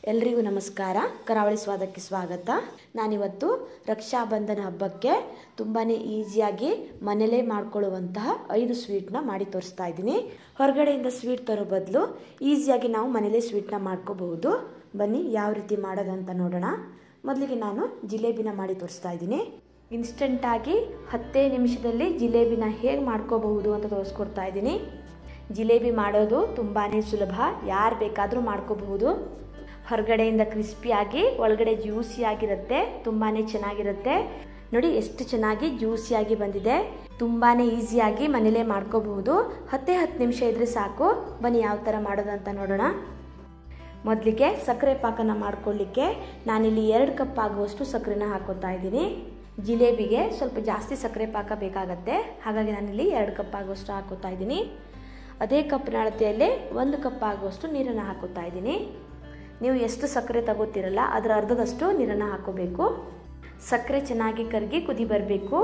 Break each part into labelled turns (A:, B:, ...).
A: ಎಲ್ರಿಗೂ ನಮಸ್ಕಾರ ಕರಾವಳಿ ಸ್ವಾದಕ್ಕೆ ಸ್ವಾಗತ ನಾನಿವತ್ತು ರಕ್ಷಾಬಂಧನ ಹಬ್ಬಕ್ಕೆ ತುಂಬಾ ಈಸಿಯಾಗಿ ಮನೇಲೇ ಮಾಡ್ಕೊಳ್ಳುವಂತಹ ಐದು ಸ್ವೀಟ್ನ ಮಾಡಿ ತೋರಿಸ್ತಾ ಇದ್ದೀನಿ ಹೊರಗಡೆಯಿಂದ ಸ್ವೀಟ್ ತರೋ ಬದಲು ಈಸಿಯಾಗಿ ನಾವು ಮನೇಲೇ ಸ್ವೀಟ್ನ ಮಾಡ್ಕೋಬಹುದು ಬನ್ನಿ ಯಾವ ರೀತಿ ಮಾಡೋದಂತ ನೋಡೋಣ ಮೊದಲಿಗೆ ನಾನು ಜಿಲೇಬಿನ ಮಾಡಿ ತೋರಿಸ್ತಾ ಇದ್ದೀನಿ ಇನ್ಸ್ಟೆಂಟಾಗಿ ಹತ್ತೇ ನಿಮಿಷದಲ್ಲಿ ಜಿಲೇಬಿನ ಹೇಗೆ ಮಾಡ್ಕೋಬಹುದು ಅಂತ ತೋರಿಸ್ಕೊಡ್ತಾ ಇದ್ದೀನಿ ಜಿಲೇಬಿ ಮಾಡೋದು ತುಂಬಾ ಸುಲಭ ಯಾರು ಬೇಕಾದರೂ ಮಾಡ್ಕೋಬಹುದು ಹೊರಗಡೆಯಿಂದ ಕ್ರಿಸ್ಪಿಯಾಗಿ ಒಳಗಡೆ ಜ್ಯೂಸಿಯಾಗಿರುತ್ತೆ ತುಂಬಾ ಚೆನ್ನಾಗಿರುತ್ತೆ ನೋಡಿ ಎಷ್ಟು ಚೆನ್ನಾಗಿ ಜ್ಯೂಸಿಯಾಗಿ ಬಂದಿದೆ ತುಂಬಾ ಈಸಿಯಾಗಿ ಮನೇಲೇ ಮಾಡ್ಕೋಬಹುದು ಹತ್ತೇ ಹತ್ತು ನಿಮಿಷ ಇದ್ರೆ ಸಾಕು ಬನ್ನಿ ಯಾವ ಥರ ಮಾಡೋದಂತ ನೋಡೋಣ ಮೊದಲಿಗೆ ಸಕ್ಕರೆ ಪಾಕನ ಮಾಡ್ಕೊಳ್ಳಿಕ್ಕೆ ನಾನಿಲ್ಲಿ ಎರಡು ಕಪ್ ಆಗುವಷ್ಟು ಸಕ್ಕರೆನ ಹಾಕೋತಾ ಇದ್ದೀನಿ ಜಿಲೇಬಿಗೆ ಸ್ವಲ್ಪ ಜಾಸ್ತಿ ಸಕ್ಕರೆ ಪಾಕ ಬೇಕಾಗತ್ತೆ ಹಾಗಾಗಿ ನಾನಿಲ್ಲಿ ಎರಡು ಕಪ್ ಆಗುವಷ್ಟು ಹಾಕೋತಾ ಇದ್ದೀನಿ ಅದೇ ಕಪ್ನ ಅಳತೆಯಲ್ಲೇ ಒಂದು ಕಪ್ ಆಗುವಷ್ಟು ನೀರನ್ನು ಹಾಕೋತಾ ಇದ್ದೀನಿ ನೀವು ಎಷ್ಟು ಸಕ್ಕರೆ ತಗೋತಿರಲ್ಲ ಅದರ ಅರ್ಧದಷ್ಟು ನೀರನ್ನು ಹಾಕೋಬೇಕು ಸಕ್ಕರೆ ಚೆನ್ನಾಗಿ ಕರಗಿ ಕುದಿ ಬರಬೇಕು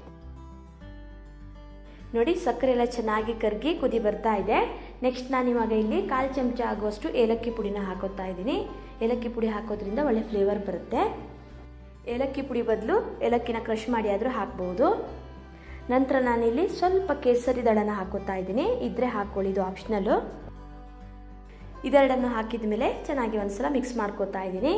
A: ನೋಡಿ ಸಕ್ಕರೆ ಎಲ್ಲ ಚೆನ್ನಾಗಿ ಕರಗಿ ಕುದಿ ಬರ್ತಾ ಇದೆ ನೆಕ್ಸ್ಟ್ ನಾನು ಇವಾಗ ಇಲ್ಲಿ ಕಾಲು ಚಮಚ ಆಗುವಷ್ಟು ಏಲಕ್ಕಿ ಪುಡಿನ ಹಾಕೋತಾ ಇದ್ದೀನಿ ಏಲಕ್ಕಿ ಪುಡಿ ಹಾಕೋದ್ರಿಂದ ಒಳ್ಳೆ ಫ್ಲೇವರ್ ಬರುತ್ತೆ ಏಲಕ್ಕಿ ಪುಡಿ ಬದಲು ಏಲಕ್ಕಿನ ಕ್ರಷ್ ಮಾಡಿ ಆದರೂ ಹಾಕ್ಬೋದು ನಂತರ ನಾನಿಲ್ಲಿ ಸ್ವಲ್ಪ ಕೇಸರಿ ದಳನ ಹಾಕೋತಾ ಇದ್ದೀನಿ ಇದ್ರೆ ಹಾಕ್ಕೊಳ್ಳಿ ಇದು ಆಪ್ಷನಲ್ಲು ಇದೆರಡನ್ನು ಹಾಕಿದ ಮೇಲೆ ಚೆನ್ನಾಗಿ ಒಂದ್ಸಲ ಮಿಕ್ಸ್ ಮಾಡ್ಕೋತಾ ಇದ್ದೀನಿ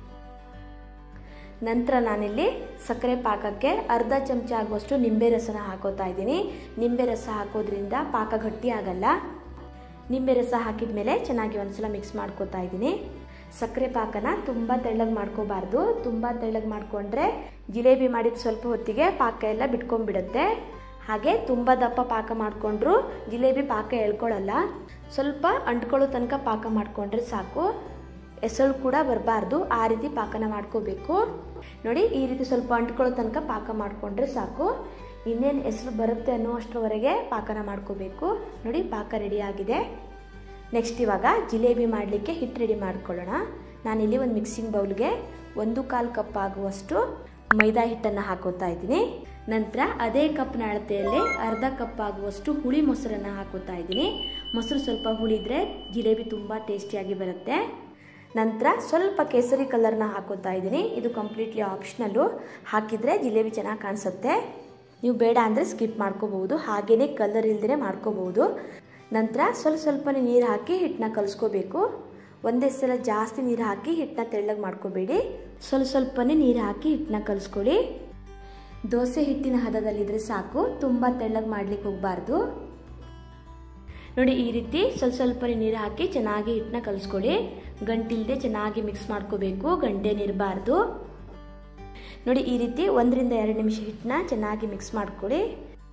A: ನಂತರ ನಾನಿಲ್ಲಿ ಸಕ್ಕರೆ ಪಾಕಕ್ಕೆ ಅರ್ಧ ಚಮಚ ಆಗುವಷ್ಟು ನಿಂಬೆ ರಸನ ಹಾಕೋತಾ ಇದ್ದೀನಿ ನಿಂಬೆ ರಸ ಹಾಕೋದ್ರಿಂದ ಪಾಕ ಗಟ್ಟಿ ಆಗಲ್ಲ ನಿಂಬೆ ರಸ ಹಾಕಿದ ಮೇಲೆ ಚೆನ್ನಾಗಿ ಒಂದ್ಸಲ ಮಿಕ್ಸ್ ಮಾಡ್ಕೋತಾ ಇದ್ದೀನಿ ಸಕ್ಕರೆ ಪಾಕನ ತುಂಬ ತೆಳ್ಳಗೆ ಮಾಡ್ಕೋಬಾರ್ದು ತುಂಬ ತೆಳ್ಳಗೆ ಮಾಡಿಕೊಂಡ್ರೆ ಜಿಲೇಬಿ ಮಾಡಿದ ಸ್ವಲ್ಪ ಹೊತ್ತಿಗೆ ಪಾಕ ಎಲ್ಲ ಬಿಟ್ಕೊಂಡ್ಬಿಡುತ್ತೆ ಹಾಗೆ ತುಂಬ ದಪ್ಪ ಪಾಕ ಮಾಡಿಕೊಂಡ್ರು ಜಿಲೇಬಿ ಪಾಕ ಎಳ್ಕೊಳ್ಳಲ್ಲ ಸ್ವಲ್ಪ ಅಂಟ್ಕೊಳ್ಳೋ ತನಕ ಪಾಕ ಮಾಡಿಕೊಂಡ್ರೆ ಸಾಕು ಎಸಳು ಕೂಡ ಬರಬಾರ್ದು ಆ ರೀತಿ ಪಾಕನ ಮಾಡ್ಕೋಬೇಕು ನೋಡಿ ಈ ರೀತಿ ಸ್ವಲ್ಪ ಅಂಟ್ಕೊಳ್ಳೋ ತನಕ ಪಾಕ ಮಾಡಿಕೊಂಡ್ರೆ ಸಾಕು ಇನ್ನೇನು ಹೆಸರು ಬರುತ್ತೆ ಅನ್ನೋ ಅಷ್ಟರವರೆಗೆ ಪಾಕನ ಮಾಡ್ಕೋಬೇಕು ನೋಡಿ ಪಾಕ ರೆಡಿ ಆಗಿದೆ ನೆಕ್ಸ್ಟ್ ಇವಾಗ ಜಿಲೇಬಿ ಮಾಡಲಿಕ್ಕೆ ಹಿಟ್ಟು ರೆಡಿ ಮಾಡ್ಕೊಳ್ಳೋಣ ನಾನಿಲ್ಲಿ ಒಂದು ಮಿಕ್ಸಿಂಗ್ ಬೌಲ್ಗೆ ಒಂದು ಕಾಲು ಕಪ್ ಆಗುವಷ್ಟು ಮೈದಾ ಹಿಟ್ಟನ್ನು ಹಾಕೋತಾ ಇದ್ದೀನಿ ನಂತರ ಅದೇ ಕಪ್ನ ಅಳತೆಯಲ್ಲಿ ಅರ್ಧ ಕಪ್ ಆಗುವಷ್ಟು ಹುಳಿ ಮೊಸರನ್ನು ಹಾಕೋತಾ ಇದ್ದೀನಿ ಮೊಸರು ಸ್ವಲ್ಪ ಹುಳಿದ್ರೆ ಜಿಲೇಬಿ ತುಂಬ ಟೇಸ್ಟಿಯಾಗಿ ಬರುತ್ತೆ ನಂತರ ಸ್ವಲ್ಪ ಕೇಸರಿ ಕಲರ್ನ ಹಾಕೋತಾ ಇದ್ದೀನಿ ಇದು ಕಂಪ್ಲೀಟ್ಲಿ ಆಪ್ಷನಲ್ಲು ಹಾಕಿದರೆ ಜಿಲೇಬಿ ಚೆನ್ನಾಗಿ ಕಾಣಿಸುತ್ತೆ ನೀವು ಬೇಡ ಅಂದರೆ ಸ್ಕಿಪ್ ಮಾಡ್ಕೋಬಹುದು ಹಾಗೆಯೇ ಕಲರ್ ಇಲ್ಲದೇ ಮಾಡ್ಕೋಬಹುದು ನಂತರ ಸ್ವಲ್ಪ ಸ್ವಲ್ಪನೇ ನೀರು ಹಾಕಿ ಹಿಟ್ಟನ್ನ ಕಲಿಸ್ಕೋಬೇಕು ಒಂದೇ ಸಲ ಜಾಸ್ತಿ ನೀರು ಹಾಕಿ ಹಿಟ್ಟನ್ನ ತೆಳ್ಳಗೆ ಮಾಡ್ಕೋಬೇಡಿ ಸ್ವಲ್ಪ ಸ್ವಲ್ಪನೇ ನೀರು ಹಾಕಿ ಹಿಟ್ಟನ್ನ ಕಲಿಸ್ಕೊಳ್ಳಿ ದೋಸೆ ಹಿಟ್ಟಿನ ಹದದಲ್ಲಿದ್ದರೆ ಸಾಕು ತುಂಬ ತೆಳ್ಳಗೆ ಮಾಡ್ಲಿಕ್ಕೆ ಹೋಗಬಾರ್ದು ನೋಡಿ ಈ ರೀತಿ ಸ್ವಲ್ಪ ಸ್ವಲ್ಪನೇ ನೀರು ಹಾಕಿ ಚೆನ್ನಾಗಿ ಹಿಟ್ಟನ್ನ ಕಲಿಸ್ಕೊಳ್ಳಿ ಗಂಟಿಲ್ದೆ ಚೆನ್ನಾಗಿ ಮಿಕ್ಸ್ ಮಾಡ್ಕೋಬೇಕು ಗಂಟೇನಿರಬಾರ್ದು ನೋಡಿ ಈ ರೀತಿ ಒಂದರಿಂದ ಎರಡು ನಿಮಿಷ ಹಿಟ್ಟನ್ನ ಚೆನ್ನಾಗಿ ಮಿಕ್ಸ್ ಮಾಡ್ಕೊಳ್ಳಿ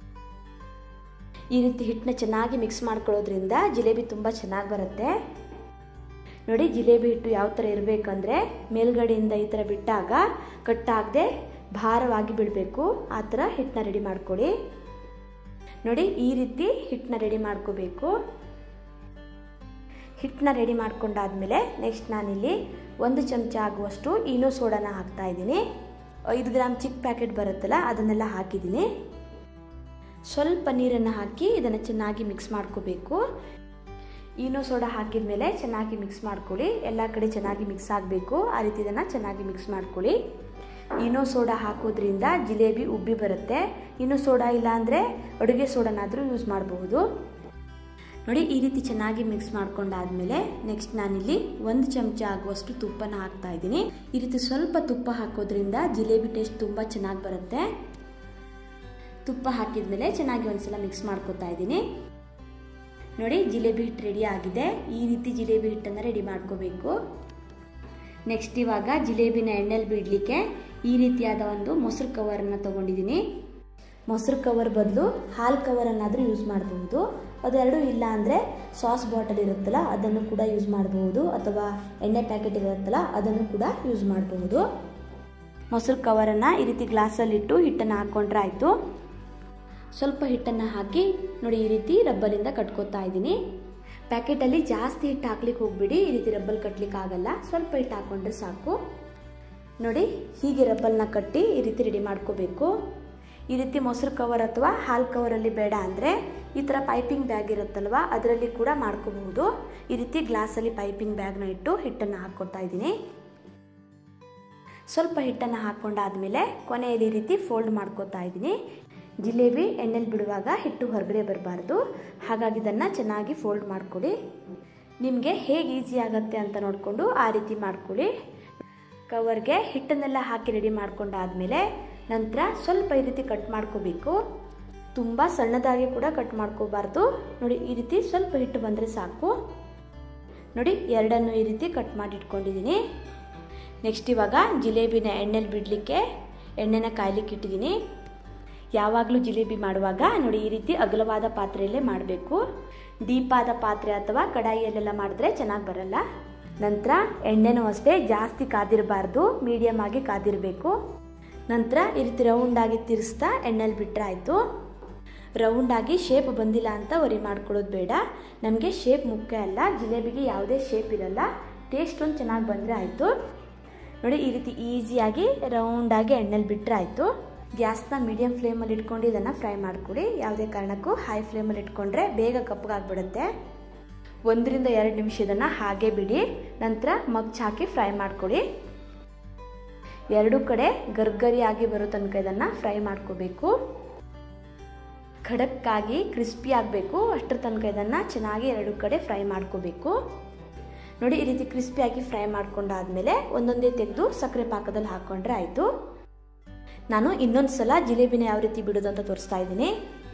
A: ಈ ರೀತಿ ಹಿಟ್ಟನ್ನ ಚೆನ್ನಾಗಿ ಮಿಕ್ಸ್ ಮಾಡ್ಕೊಳ್ಳೋದ್ರಿಂದ ಜಿಲೇಬಿ ತುಂಬ ಚೆನ್ನಾಗಿ ಬರುತ್ತೆ ನೋಡಿ ಜಿಲೇಬಿ ಹಿಟ್ಟು ಯಾವ ಥರ ಇರಬೇಕಂದ್ರೆ ಮೇಲ್ಗಡೆಯಿಂದ ಈ ಥರ ಬಿಟ್ಟಾಗ ಕಟ್ಟಾಗದೆ ಭಾರವಾಗಿ ಬಿಡಬೇಕು ಆ ಥರ ಹಿಟ್ಟನ್ನ ರೆಡಿ ಮಾಡ್ಕೊಳ್ಳಿ ನೋಡಿ ಈ ರೀತಿ ಹಿಟ್ಟನ್ನ ರೆಡಿ ಮಾಡ್ಕೋಬೇಕು ಹಿಟ್ಟನ್ನ ರೆಡಿ ಮಾಡ್ಕೊಂಡಾದ್ಮೇಲೆ ನೆಕ್ಸ್ಟ್ ನಾನಿಲ್ಲಿ ಒಂದು ಚಮಚ ಆಗುವಷ್ಟು ಈನೋ ಸೋಡಾನ ಹಾಕ್ತಾ ಇದ್ದೀನಿ ಐದು ಗ್ರಾಮ್ ಚಿಕ್ಕ ಪ್ಯಾಕೆಟ್ ಬರುತ್ತಲ್ಲ ಅದನ್ನೆಲ್ಲ ಹಾಕಿದ್ದೀನಿ ಸ್ವಲ್ಪ ನೀರನ್ನು ಹಾಕಿ ಇದನ್ನು ಚೆನ್ನಾಗಿ ಮಿಕ್ಸ್ ಮಾಡ್ಕೋಬೇಕು ಈನೋ ಸೋಡಾ ಹಾಕಿದ ಮೇಲೆ ಚೆನ್ನಾಗಿ ಮಿಕ್ಸ್ ಮಾಡ್ಕೊಳ್ಳಿ ಎಲ್ಲ ಕಡೆ ಚೆನ್ನಾಗಿ ಮಿಕ್ಸ್ ಆಗಬೇಕು ಆ ರೀತಿ ಇದನ್ನು ಚೆನ್ನಾಗಿ ಮಿಕ್ಸ್ ಮಾಡ್ಕೊಳ್ಳಿ ಈನೋ ಸೋಡಾ ಹಾಕೋದ್ರಿಂದ ಜಿಲೇಬಿ ಉಬ್ಬಿ ಬರುತ್ತೆ ಇನ್ನೂ ಸೋಡಾ ಇಲ್ಲ ಅಂದರೆ ಅಡುಗೆ ಸೋಡಾನಾದರೂ ಯೂಸ್ ಮಾಡಬಹುದು ನೋಡಿ ಈ ರೀತಿ ಚೆನ್ನಾಗಿ ಮಿಕ್ಸ್ ಮಾಡ್ಕೊಂಡಾದ್ಮೇಲೆ ನೆಕ್ಸ್ಟ್ ನಾನಿಲ್ಲಿ ಒಂದು ಚಮಚ ಆಗುವಷ್ಟು ತುಪ್ಪನ ಹಾಕ್ತಾ ಇದ್ದೀನಿ ಈ ರೀತಿ ಸ್ವಲ್ಪ ತುಪ್ಪ ಹಾಕೋದ್ರಿಂದ ಜಿಲೇಬಿ ಟೇಸ್ಟ್ ತುಂಬ ಚೆನ್ನಾಗಿ ಬರುತ್ತೆ ತುಪ್ಪ ಹಾಕಿದ್ಮೇಲೆ ಚೆನ್ನಾಗಿ ಒಂದ್ಸಲ ಮಿಕ್ಸ್ ಮಾಡ್ಕೊತಾ ಇದ್ದೀನಿ ನೋಡಿ ಜಿಲೇಬಿ ಹಿಟ್ಟು ರೆಡಿ ಆಗಿದೆ ಈ ರೀತಿ ಜಿಲೇಬಿ ಹಿಟ್ಟನ್ನು ರೆಡಿ ಮಾಡ್ಕೋಬೇಕು ನೆಕ್ಸ್ಟ್ ಇವಾಗ ಜಿಲೇಬಿನ ಎಣ್ಣೆಲಿ ಬಿಡಲಿಕ್ಕೆ ಈ ರೀತಿಯಾದ ಒಂದು ಮೊಸರು ಕವರನ್ನು ತೊಗೊಂಡಿದ್ದೀನಿ ಮೊಸರು ಕವರ್ ಬದಲು ಹಾಲು ಕವರನ್ನಾದರೂ ಯೂಸ್ ಮಾಡಬಹುದು ಅದೆರಡೂ ಇಲ್ಲ ಅಂದರೆ ಸಾಸ್ ಬಾಟಲ್ ಇರುತ್ತಲ್ಲ ಅದನ್ನು ಕೂಡ ಯೂಸ್ ಮಾಡಬಹುದು ಅಥವಾ ಎಣ್ಣೆ ಪ್ಯಾಕೆಟ್ ಇರುತ್ತಲ್ಲ ಅದನ್ನು ಕೂಡ ಯೂಸ್ ಮಾಡಬಹುದು ಮೊಸರು ಕವರನ್ನು ಈ ರೀತಿ ಗ್ಲಾಸಲ್ಲಿಟ್ಟು ಹಿಟ್ಟನ್ನು ಹಾಕ್ಕೊಂಡ್ರೆ ಆಯಿತು ಸ್ವಲ್ಪ ಹಿಟ್ಟನ್ನು ಹಾಕಿ ನೋಡಿ ಈ ರೀತಿ ರಬ್ಬಲಿಂದ ಕಟ್ಕೋತಾ ಇದ್ದೀನಿ ಪ್ಯಾಕೆಟಲ್ಲಿ ಜಾಸ್ತಿ ಹಿಟ್ಟು ಹಾಕ್ಲಿಕ್ಕೆ ಹೋಗ್ಬಿಡಿ ಈ ರೀತಿ ರಬ್ಬಲ್ ಕಟ್ಲಿಕ್ಕೆ ಆಗಲ್ಲ ಸ್ವಲ್ಪ ಹಿಟ್ಟು ಹಾಕ್ಕೊಂಡ್ರೆ ಸಾಕು ನೋಡಿ ಹೀಗೆ ರಬ್ಬಲ್ನ ಕಟ್ಟಿ ಈ ರೀತಿ ರೆಡಿ ಮಾಡ್ಕೋಬೇಕು ಈ ರೀತಿ ಮೊಸರು ಕವರ್ ಅಥವಾ ಹಾಲು ಕವರಲ್ಲಿ ಬೇಡ ಅಂದರೆ ಈ ಥರ ಪೈಪಿಂಗ್ ಬ್ಯಾಗ್ ಇರುತ್ತಲ್ವ ಅದರಲ್ಲಿ ಕೂಡ ಮಾಡ್ಕೋಬಹುದು ಈ ರೀತಿ ಗ್ಲಾಸಲ್ಲಿ ಪೈಪಿಂಗ್ ಬ್ಯಾಗ್ನ ಇಟ್ಟು ಹಿಟ್ಟನ್ನು ಹಾಕ್ಕೊತಾ ಇದ್ದೀನಿ ಸ್ವಲ್ಪ ಹಿಟ್ಟನ್ನು ಹಾಕ್ಕೊಂಡಾದ್ಮೇಲೆ ಕೊನೆಯಲ್ಲಿ ಈ ರೀತಿ ಫೋಲ್ಡ್ ಮಾಡ್ಕೋತಾ ಇದ್ದೀನಿ ಜಿಲೇಬಿ ಎಣ್ಣೆಲಿ ಬಿಡುವಾಗ ಹಿಟ್ಟು ಹೊರಗಡೆ ಬರಬಾರ್ದು ಹಾಗಾಗಿ ಇದನ್ನು ಚೆನ್ನಾಗಿ ಫೋಲ್ಡ್ ಮಾಡ್ಕೊಳ್ಳಿ ನಿಮಗೆ ಹೇಗೆ ಈಸಿ ಆಗುತ್ತೆ ಅಂತ ನೋಡಿಕೊಂಡು ಆ ರೀತಿ ಮಾಡ್ಕೊಳ್ಳಿ ಕವರ್ಗೆ ಹಿಟ್ಟನ್ನೆಲ್ಲ ಹಾಕಿ ರೆಡಿ ಮಾಡ್ಕೊಂಡಾದ್ಮೇಲೆ ನಂತರ ಸ್ವಲ್ಪ ಈ ರೀತಿ ಕಟ್ ಮಾಡ್ಕೋಬೇಕು ತುಂಬ ಸಣ್ಣದಾಗಿ ಕೂಡ ಕಟ್ ಮಾಡ್ಕೋಬಾರ್ದು ನೋಡಿ ಈ ರೀತಿ ಸ್ವಲ್ಪ ಹಿಟ್ಟು ಬಂದರೆ ಸಾಕು ನೋಡಿ ಎರಡನ್ನು ಈ ರೀತಿ ಕಟ್ ಮಾಡಿ ಇಟ್ಕೊಂಡಿದ್ದೀನಿ ನೆಕ್ಸ್ಟ್ ಇವಾಗ ಜಿಲೇಬಿನ ಎಣ್ಣೆಲಿ ಬಿಡಲಿಕ್ಕೆ ಎಣ್ಣೆನ ಕಾಯ್ಲಿಕ್ಕೆ ಇಟ್ಟಿದ್ದೀನಿ ಯಾವಾಗಲೂ ಜಿಲೇಬಿ ಮಾಡುವಾಗ ನೋಡಿ ಈ ರೀತಿ ಅಗಲವಾದ ಪಾತ್ರೆಯಲ್ಲೇ ಮಾಡಬೇಕು ಡೀಪಾದ ಪಾತ್ರೆ ಅಥವಾ ಕಡಾಯಿಯಲ್ಲೆಲ್ಲ ಮಾಡಿದ್ರೆ ಚೆನ್ನಾಗಿ ಬರಲ್ಲ ನಂತರ ಎಣ್ಣೆನೂ ಅಷ್ಟೇ ಜಾಸ್ತಿ ಕಾದಿರಬಾರ್ದು ಮೀಡಿಯಮ್ ಆಗಿ ಕಾದಿರಬೇಕು ನಂತರ ಈ ರೀತಿ ರೌಂಡಾಗಿ ತಿರ್ಸ್ತಾ ಎಣ್ಣೆಲಿ ಬಿಟ್ಟರೆ ಆಯಿತು ರೌಂಡಾಗಿ ಶೇಪ್ ಬಂದಿಲ್ಲ ಅಂತ ವರಿ ಮಾಡ್ಕೊಳ್ಳೋದು ಬೇಡ ನಮಗೆ ಶೇಪ್ ಮುಖ್ಯ ಅಲ್ಲ ಜಿಲೇಬಿಗೆ ಯಾವುದೇ ಶೇಪ್ ಇರಲ್ಲ ಟೇಸ್ಟ್ ಒಂದು ಚೆನ್ನಾಗಿ ಬಂದರೆ ಆಯಿತು ನೋಡಿ ಈ ರೀತಿ ಈಸಿಯಾಗಿ ರೌಂಡಾಗಿ ಎಣ್ಣೆಲಿ ಬಿಟ್ಟರೆ ಆಯಿತು ಗ್ಯಾಸ್ನ ಮೀಡಿಯಮ್ ಫ್ಲೇಮಲ್ಲಿ ಇಟ್ಕೊಂಡು ಇದನ್ನು ಫ್ರೈ ಮಾಡ್ಕೊಳ್ಳಿ ಯಾವುದೇ ಕಾರಣಕ್ಕೂ ಹೈ ಫ್ಲೇಮಲ್ಲಿ ಇಟ್ಕೊಂಡ್ರೆ ಬೇಗ ಕಪ್ಪಗಾಗ್ಬಿಡುತ್ತೆ ಒಂದರಿಂದ ಎರಡು ನಿಮಿಷ ಇದನ್ನು ಹಾಗೆ ಬಿಡಿ ನಂತರ ಮಗ್ಚ್ ಹಾಕಿ ಫ್ರೈ ಮಾಡ್ಕೊಳ್ಳಿ ಎರಡು ಕಡೆ ಗರ್ಗರಿಯಾಗಿ ಬರೋ ತನಕ ಇದನ್ನು ಫ್ರೈ ಮಾಡ್ಕೋಬೇಕು ಖಡಕ್ಕಾಗಿ ಕ್ರಿಸ್ಪಿ ಆಗಬೇಕು ಅಷ್ಟರ ತನಕ ಇದನ್ನು ಚೆನ್ನಾಗಿ ಎರಡು ಕಡೆ ಫ್ರೈ ಮಾಡ್ಕೋಬೇಕು ನೋಡಿ ಈ ರೀತಿ ಕ್ರಿಸ್ಪಿಯಾಗಿ ಫ್ರೈ ಮಾಡ್ಕೊಂಡಾದ್ಮೇಲೆ ಒಂದೊಂದೇ ತೆಗೆದು ಸಕ್ಕರೆ ಪಾಕದಲ್ಲಿ ಹಾಕ್ಕೊಂಡ್ರೆ ಆಯಿತು ನಾನು ಇನ್ನೊಂದು ಸಲ ಜಿಲೇಬಿನ ಯಾವ ರೀತಿ ಬಿಡೋದು ಅಂತ ತೋರಿಸ್ತಾ ಇದ್ದೀನಿ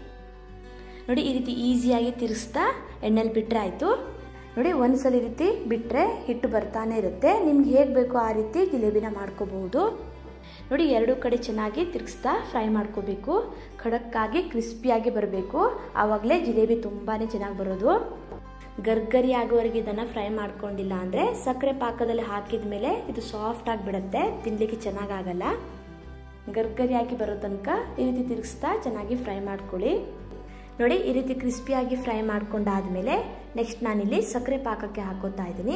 A: ನೋಡಿ ಈ ರೀತಿ ಈಸಿಯಾಗಿ ತಿರ್ಸ್ತಾ ಎಣ್ಣೆಲಿ ಬಿಟ್ಟರೆ ಆಯಿತು ನೋಡಿ ಒಂದು ಸಲ ಈ ರೀತಿ ಬಿಟ್ಟರೆ ಹಿಟ್ಟು ಬರ್ತಾನೆ ಇರುತ್ತೆ ನಿಮ್ಗೆ ಹೇಗೆ ಬೇಕೋ ಆ ರೀತಿ ಜಿಲೇಬಿನ ಮಾಡ್ಕೋಬಹುದು ನೋಡಿ ಎರಡು ಕಡೆ ಚೆನ್ನಾಗಿ ತಿರ್ಗಿಸ್ತಾ ಫ್ರೈ ಮಾಡ್ಕೋಬೇಕು ಖಡಕ್ಕಾಗಿ ಕ್ರಿಸ್ಪಿಯಾಗಿ ಬರಬೇಕು ಆವಾಗಲೇ ಜಿಲೇಬಿ ತುಂಬಾ ಚೆನ್ನಾಗಿ ಬರೋದು ಗರ್ಗರಿ ಆಗೋವರೆಗೆ ಇದನ್ನು ಫ್ರೈ ಮಾಡ್ಕೊಂಡಿಲ್ಲ ಅಂದರೆ ಸಕ್ಕರೆ ಪಾಕದಲ್ಲಿ ಹಾಕಿದ ಮೇಲೆ ಇದು ಸಾಫ್ಟ್ ಆಗಿಬಿಡುತ್ತೆ ತಿನ್ನಲಿಕ್ಕೆ ಚೆನ್ನಾಗಾಗಲ್ಲ ಗರ್ಗರಿಯಾಗಿ ಬರೋ ತನಕ ಈ ರೀತಿ ತಿರುಗಿಸ್ತಾ ಚೆನ್ನಾಗಿ ಫ್ರೈ ಮಾಡ್ಕೊಳ್ಳಿ ನೋಡಿ ಈ ರೀತಿ ಕ್ರಿಸ್ಪಿಯಾಗಿ ಫ್ರೈ ಮಾಡ್ಕೊಂಡಾದ್ಮೇಲೆ ನೆಕ್ಸ್ಟ್ ನಾನಿಲ್ಲಿ ಸಕ್ಕರೆ ಪಾಕಕ್ಕೆ ಹಾಕೋತಾ ಇದ್ದೀನಿ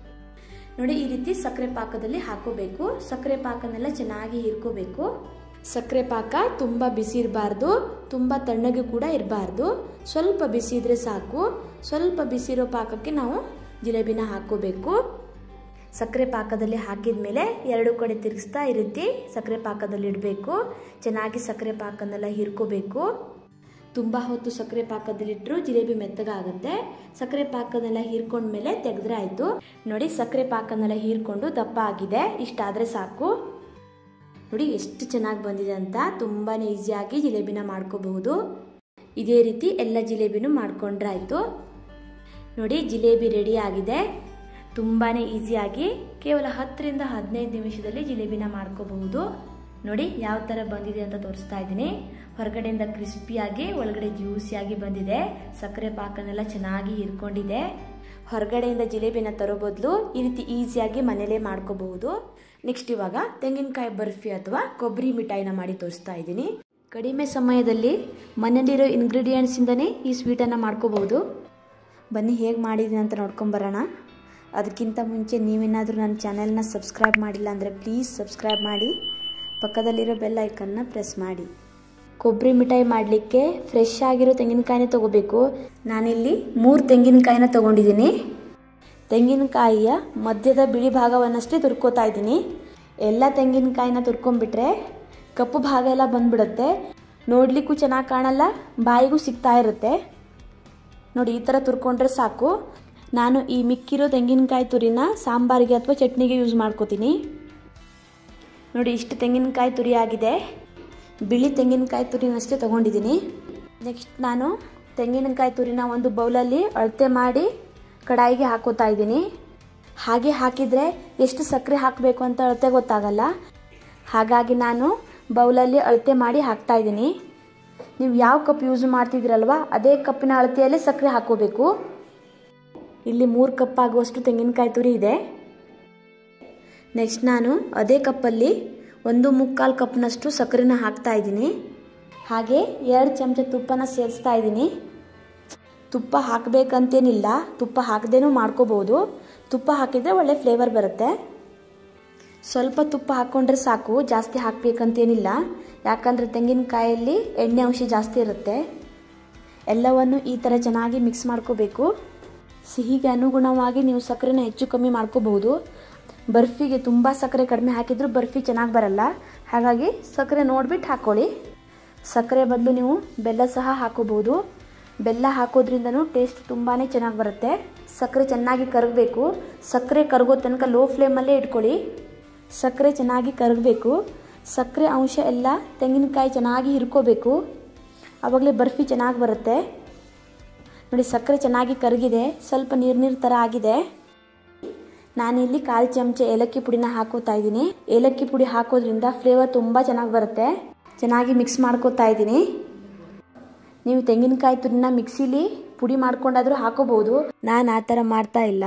A: ನೋಡಿ ಈ ರೀತಿ ಸಕ್ಕರೆ ಪಾಕದಲ್ಲಿ ಹಾಕೋಬೇಕು ಸಕ್ಕರೆ ಪಾಕನೆಲ್ಲ ಚೆನ್ನಾಗಿ ಹಿರ್ಕೋಬೇಕು ಸಕ್ಕರೆ ಪಾಕ ತುಂಬ ಬಿಸಿ ಇರಬಾರ್ದು ತುಂಬ ತಣ್ಣಗೆ ಕೂಡ ಇರಬಾರ್ದು ಸ್ವಲ್ಪ ಬಿಸಿ ಇದ್ರೆ ಸಾಕು ಸ್ವಲ್ಪ ಬಿಸಿ ಇರೋ ಪಾಕಕ್ಕೆ ನಾವು ಜಿಲೇಬಿನ ಹಾಕೋಬೇಕು ಸಕ್ಕರೆ ಪಾಕದಲ್ಲಿ ಹಾಕಿದ ಮೇಲೆ ಎರಡು ಕಡೆ ತಿರುಗಿಸ್ತಾ ಈ ರೀತಿ ಸಕ್ಕರೆ ಪಾಕದಲ್ಲಿ ಇಡಬೇಕು ಚೆನ್ನಾಗಿ ಸಕ್ಕರೆ ಪಾಕನೆಲ್ಲ ಹಿರ್ಕೋಬೇಕು ತುಂಬ ಹೊತ್ತು ಸಕ್ಕರೆ ಪಾಕದಲ್ಲಿಟ್ಟರು ಜಿಲೇಬಿ ಮೆತ್ತಗಾಗುತ್ತೆ ಸಕ್ಕರೆ ಪಾಕನೆಲ್ಲ ಹೀರ್ಕೊಂಡ್ಮೇಲೆ ತೆಗೆದ್ರೆ ಆಯಿತು ನೋಡಿ ಸಕ್ಕರೆ ಪಾಕನೆಲ್ಲ ಹೀರ್ಕೊಂಡು ದಪ್ಪ ಆಗಿದೆ ಇಷ್ಟಾದರೆ ಸಾಕು ನೋಡಿ ಎಷ್ಟು ಚೆನ್ನಾಗಿ ಬಂದಿದೆ ಅಂತ ತುಂಬಾ ಈಸಿಯಾಗಿ ಜಿಲೇಬಿನ ಮಾಡ್ಕೋಬಹುದು ಇದೇ ರೀತಿ ಎಲ್ಲ ಜಿಲೇಬಿನೂ ಮಾಡ್ಕೊಂಡ್ರೆ ಆಯಿತು ನೋಡಿ ಜಿಲೇಬಿ ರೆಡಿ ಆಗಿದೆ ತುಂಬಾ ಈಸಿಯಾಗಿ ಕೇವಲ ಹತ್ತರಿಂದ ಹದಿನೈದು ನಿಮಿಷದಲ್ಲಿ ಜಿಲೇಬಿನ ಮಾಡ್ಕೋಬಹುದು ನೋಡಿ ಯಾವ ಥರ ಬಂದಿದೆ ಅಂತ ತೋರಿಸ್ತಾ ಇದ್ದೀನಿ ಹೊರಗಡೆಯಿಂದ ಕ್ರಿಸ್ಪಿಯಾಗಿ ಒಳಗಡೆ ಜ್ಯೂಸಿಯಾಗಿ ಬಂದಿದೆ ಸಕ್ಕರೆ ಪಾಕನೆಲ್ಲ ಚೆನ್ನಾಗಿ ಹಿರ್ಕೊಂಡಿದೆ ಹೊರಗಡೆಯಿಂದ ಜಿಲೇಬಿನ ತರೋ ಬದಲು ಈ ರೀತಿ ಈಸಿಯಾಗಿ ಮನೇಲೇ ಮಾಡ್ಕೋಬಹುದು ನೆಕ್ಸ್ಟ್ ಇವಾಗ ತೆಂಗಿನಕಾಯಿ ಬರ್ಫಿ ಅಥವಾ ಕೊಬ್ಬರಿ ಮಿಠಾಯಿನ ಮಾಡಿ ತೋರಿಸ್ತಾ ಇದ್ದೀನಿ ಕಡಿಮೆ ಸಮಯದಲ್ಲಿ ಮನೇಲಿರೋ ಇಂಗ್ರೀಡಿಯೆಂಟ್ಸಿಂದನೇ ಈ ಸ್ವೀಟನ್ನು ಮಾಡ್ಕೋಬಹುದು ಬನ್ನಿ ಹೇಗೆ ಮಾಡಿದ್ದೀನಿ ಅಂತ ನೋಡ್ಕೊಂಬರೋಣ ಅದಕ್ಕಿಂತ ಮುಂಚೆ ನೀವೇನಾದರೂ ನನ್ನ ಚಾನೆಲ್ನ ಸಬ್ಸ್ಕ್ರೈಬ್ ಮಾಡಿಲ್ಲ ಅಂದರೆ ಪ್ಲೀಸ್ ಸಬ್ಸ್ಕ್ರೈಬ್ ಮಾಡಿ ಪಕ್ಕದಲ್ಲಿರೋ ಬೆಲ್ ಐಕನ್ನ ಪ್ರೆಸ್ ಮಾಡಿ ಕೊಬ್ಬರಿ ಮಿಠಾಯಿ ಮಾಡಲಿಕ್ಕೆ ಫ್ರೆಶ್ ಆಗಿರೋ ತೆಂಗಿನಕಾಯಿನೇ ತೊಗೋಬೇಕು ನಾನಿಲ್ಲಿ ಮೂರು ತೆಂಗಿನಕಾಯಿನ ತೊಗೊಂಡಿದ್ದೀನಿ ತೆಂಗಿನಕಾಯಿಯ ಮಧ್ಯದ ಬಿಳಿ ಭಾಗವನ್ನಷ್ಟೇ ತುರ್ಕೋತಾ ಇದ್ದೀನಿ ಎಲ್ಲ ತೆಂಗಿನಕಾಯಿನ ತುರ್ಕೊಂಡ್ಬಿಟ್ರೆ ಕಪ್ಪು ಭಾಗ ಎಲ್ಲ ಬಂದ್ಬಿಡುತ್ತೆ ನೋಡಲಿಕ್ಕೂ ಚೆನ್ನಾಗಿ ಕಾಣಲ್ಲ ಬಾಯಿಗೂ ಸಿಗ್ತಾ ಇರುತ್ತೆ ನೋಡಿ ಈ ಥರ ತುರ್ಕೊಂಡ್ರೆ ಸಾಕು ನಾನು ಈ ಮಿಕ್ಕಿರೋ ತೆಂಗಿನಕಾಯಿ ತುರಿನ ಸಾಂಬಾರಿಗೆ ಅಥವಾ ಚಟ್ನಿಗೆ ಯೂಸ್ ಮಾಡ್ಕೋತೀನಿ ನೋಡಿ ಇಷ್ಟು ತೆಂಗಿನಕಾಯಿ ತುರಿ ಆಗಿದೆ ಬಿಳಿ ತೆಂಗಿನಕಾಯಿ ತುರಿನಷ್ಟೇ ತೊಗೊಂಡಿದ್ದೀನಿ ನೆಕ್ಸ್ಟ್ ನಾನು ತೆಂಗಿನಕಾಯಿ ತುರಿನ ಒಂದು ಬೌಲಲ್ಲಿ ಅಳತೆ ಮಾಡಿ ಕಡಾಯಿಗೆ ಹಾಕೋತಾ ಇದ್ದೀನಿ ಹಾಗೆ ಹಾಕಿದರೆ ಎಷ್ಟು ಸಕ್ಕರೆ ಹಾಕಬೇಕು ಅಂತ ಅಳತೆ ಗೊತ್ತಾಗಲ್ಲ ಹಾಗಾಗಿ ನಾನು ಬೌಲಲ್ಲಿ ಅಳತೆ ಮಾಡಿ ಹಾಕ್ತಾ ಇದ್ದೀನಿ ನೀವು ಯಾವ ಕಪ್ ಯೂಸ್ ಮಾಡ್ತಿದ್ದೀರಲ್ವ ಅದೇ ಕಪ್ಪಿನ ಅಳತೆಯಲ್ಲಿ ಸಕ್ಕರೆ ಹಾಕೋಬೇಕು ಇಲ್ಲಿ ಮೂರು ಕಪ್ ಆಗುವಷ್ಟು ತೆಂಗಿನಕಾಯಿ ತುರಿ ಇದೆ ನೆಕ್ಸ್ಟ್ ನಾನು ಅದೇ ಕಪ್ಪಲ್ಲಿ ಒಂದು ಮುಕ್ಕಾಲು ಕಪ್ನಷ್ಟು ಸಕ್ಕರೆನ ಹಾಕ್ತಾ ಇದ್ದೀನಿ ಹಾಗೆ ಎರಡು ಚಮಚ ತುಪ್ಪನ ಸೇರಿಸ್ತಾ ಇದ್ದೀನಿ ತುಪ್ಪ ಹಾಕಬೇಕಂತೇನಿಲ್ಲ ತುಪ್ಪ ಹಾಕದೇನೂ ಮಾಡ್ಕೋಬೋದು ತುಪ್ಪ ಹಾಕಿದರೆ ಒಳ್ಳೆ ಫ್ಲೇವರ್ ಬರುತ್ತೆ ಸ್ವಲ್ಪ ತುಪ್ಪ ಹಾಕ್ಕೊಂಡ್ರೆ ಸಾಕು ಜಾಸ್ತಿ ಹಾಕಬೇಕಂತೇನಿಲ್ಲ ಯಾಕಂದರೆ ತೆಂಗಿನಕಾಯಲ್ಲಿ ಎಣ್ಣೆ ಅಂಶ ಜಾಸ್ತಿ ಇರುತ್ತೆ ಎಲ್ಲವನ್ನು ಈ ಥರ ಚೆನ್ನಾಗಿ ಮಿಕ್ಸ್ ಮಾಡ್ಕೋಬೇಕು ಸಿಹಿಗೆ ಅನುಗುಣವಾಗಿ ನೀವು ಸಕ್ಕರೆನ ಹೆಚ್ಚು ಕಮ್ಮಿ ಮಾಡ್ಕೋಬಹುದು ಬರ್ಫಿಗೆ ತುಂಬ ಸಕ್ಕರೆ ಕಡಿಮೆ ಹಾಕಿದರೂ ಬರ್ಫಿ ಚೆನ್ನಾಗಿ ಬರಲ್ಲ ಹಾಗಾಗಿ ಸಕ್ಕರೆ ನೋಡಿಬಿಟ್ಟು ಹಾಕ್ಕೊಳ್ಳಿ ಸಕ್ಕರೆ ಬದಲು ನೀವು ಬೆಲ್ಲ ಸಹ ಹಾಕೋಬಹುದು ಬೆಲ್ಲ ಹಾಕೋದ್ರಿಂದನೂ ಟೇಸ್ಟ್ ತುಂಬಾ ಚೆನ್ನಾಗಿ ಬರುತ್ತೆ ಸಕ್ಕರೆ ಚೆನ್ನಾಗಿ ಕರಗಬೇಕು ಸಕ್ಕರೆ ಕರಗೋ ತನಕ ಲೋ ಫ್ಲೇಮಲ್ಲೇ ಇಟ್ಕೊಳ್ಳಿ ಸಕ್ಕರೆ ಚೆನ್ನಾಗಿ ಕರಗಬೇಕು ಸಕ್ಕರೆ ಅಂಶ ಎಲ್ಲ ತೆಂಗಿನಕಾಯಿ ಚೆನ್ನಾಗಿ ಹಿರ್ಕೋಬೇಕು ಆವಾಗಲೇ ಬರ್ಫಿ ಚೆನ್ನಾಗಿ ಬರುತ್ತೆ ನೋಡಿ ಸಕ್ಕರೆ ಚೆನ್ನಾಗಿ ಕರಗಿದೆ ಸ್ವಲ್ಪ ನೀರು ನೀರು ಥರ ಆಗಿದೆ ನಾನಿಲ್ಲಿ ಕಾಲು ಚಮಚ ಏಲಕ್ಕಿ ಪುಡಿನ ಹಾಕೋತಾ ಇದ್ದೀನಿ ಏಲಕ್ಕಿ ಪುಡಿ ಹಾಕೋದ್ರಿಂದ ಫ್ಲೇವರ್ ತುಂಬ ಚೆನ್ನಾಗಿ ಬರುತ್ತೆ ಚೆನ್ನಾಗಿ ಮಿಕ್ಸ್ ಮಾಡ್ಕೋತಾ ಇದ್ದೀನಿ ನೀವು ತೆಂಗಿನಕಾಯಿ ತುರಿನ ಮಿಕ್ಸಿಲಿ ಪುಡಿ ಮಾಡ್ಕೊಂಡಾದರೂ ಹಾಕೋಬಹುದು ನಾನು ಆ ಥರ ಮಾಡ್ತಾ ಇಲ್ಲ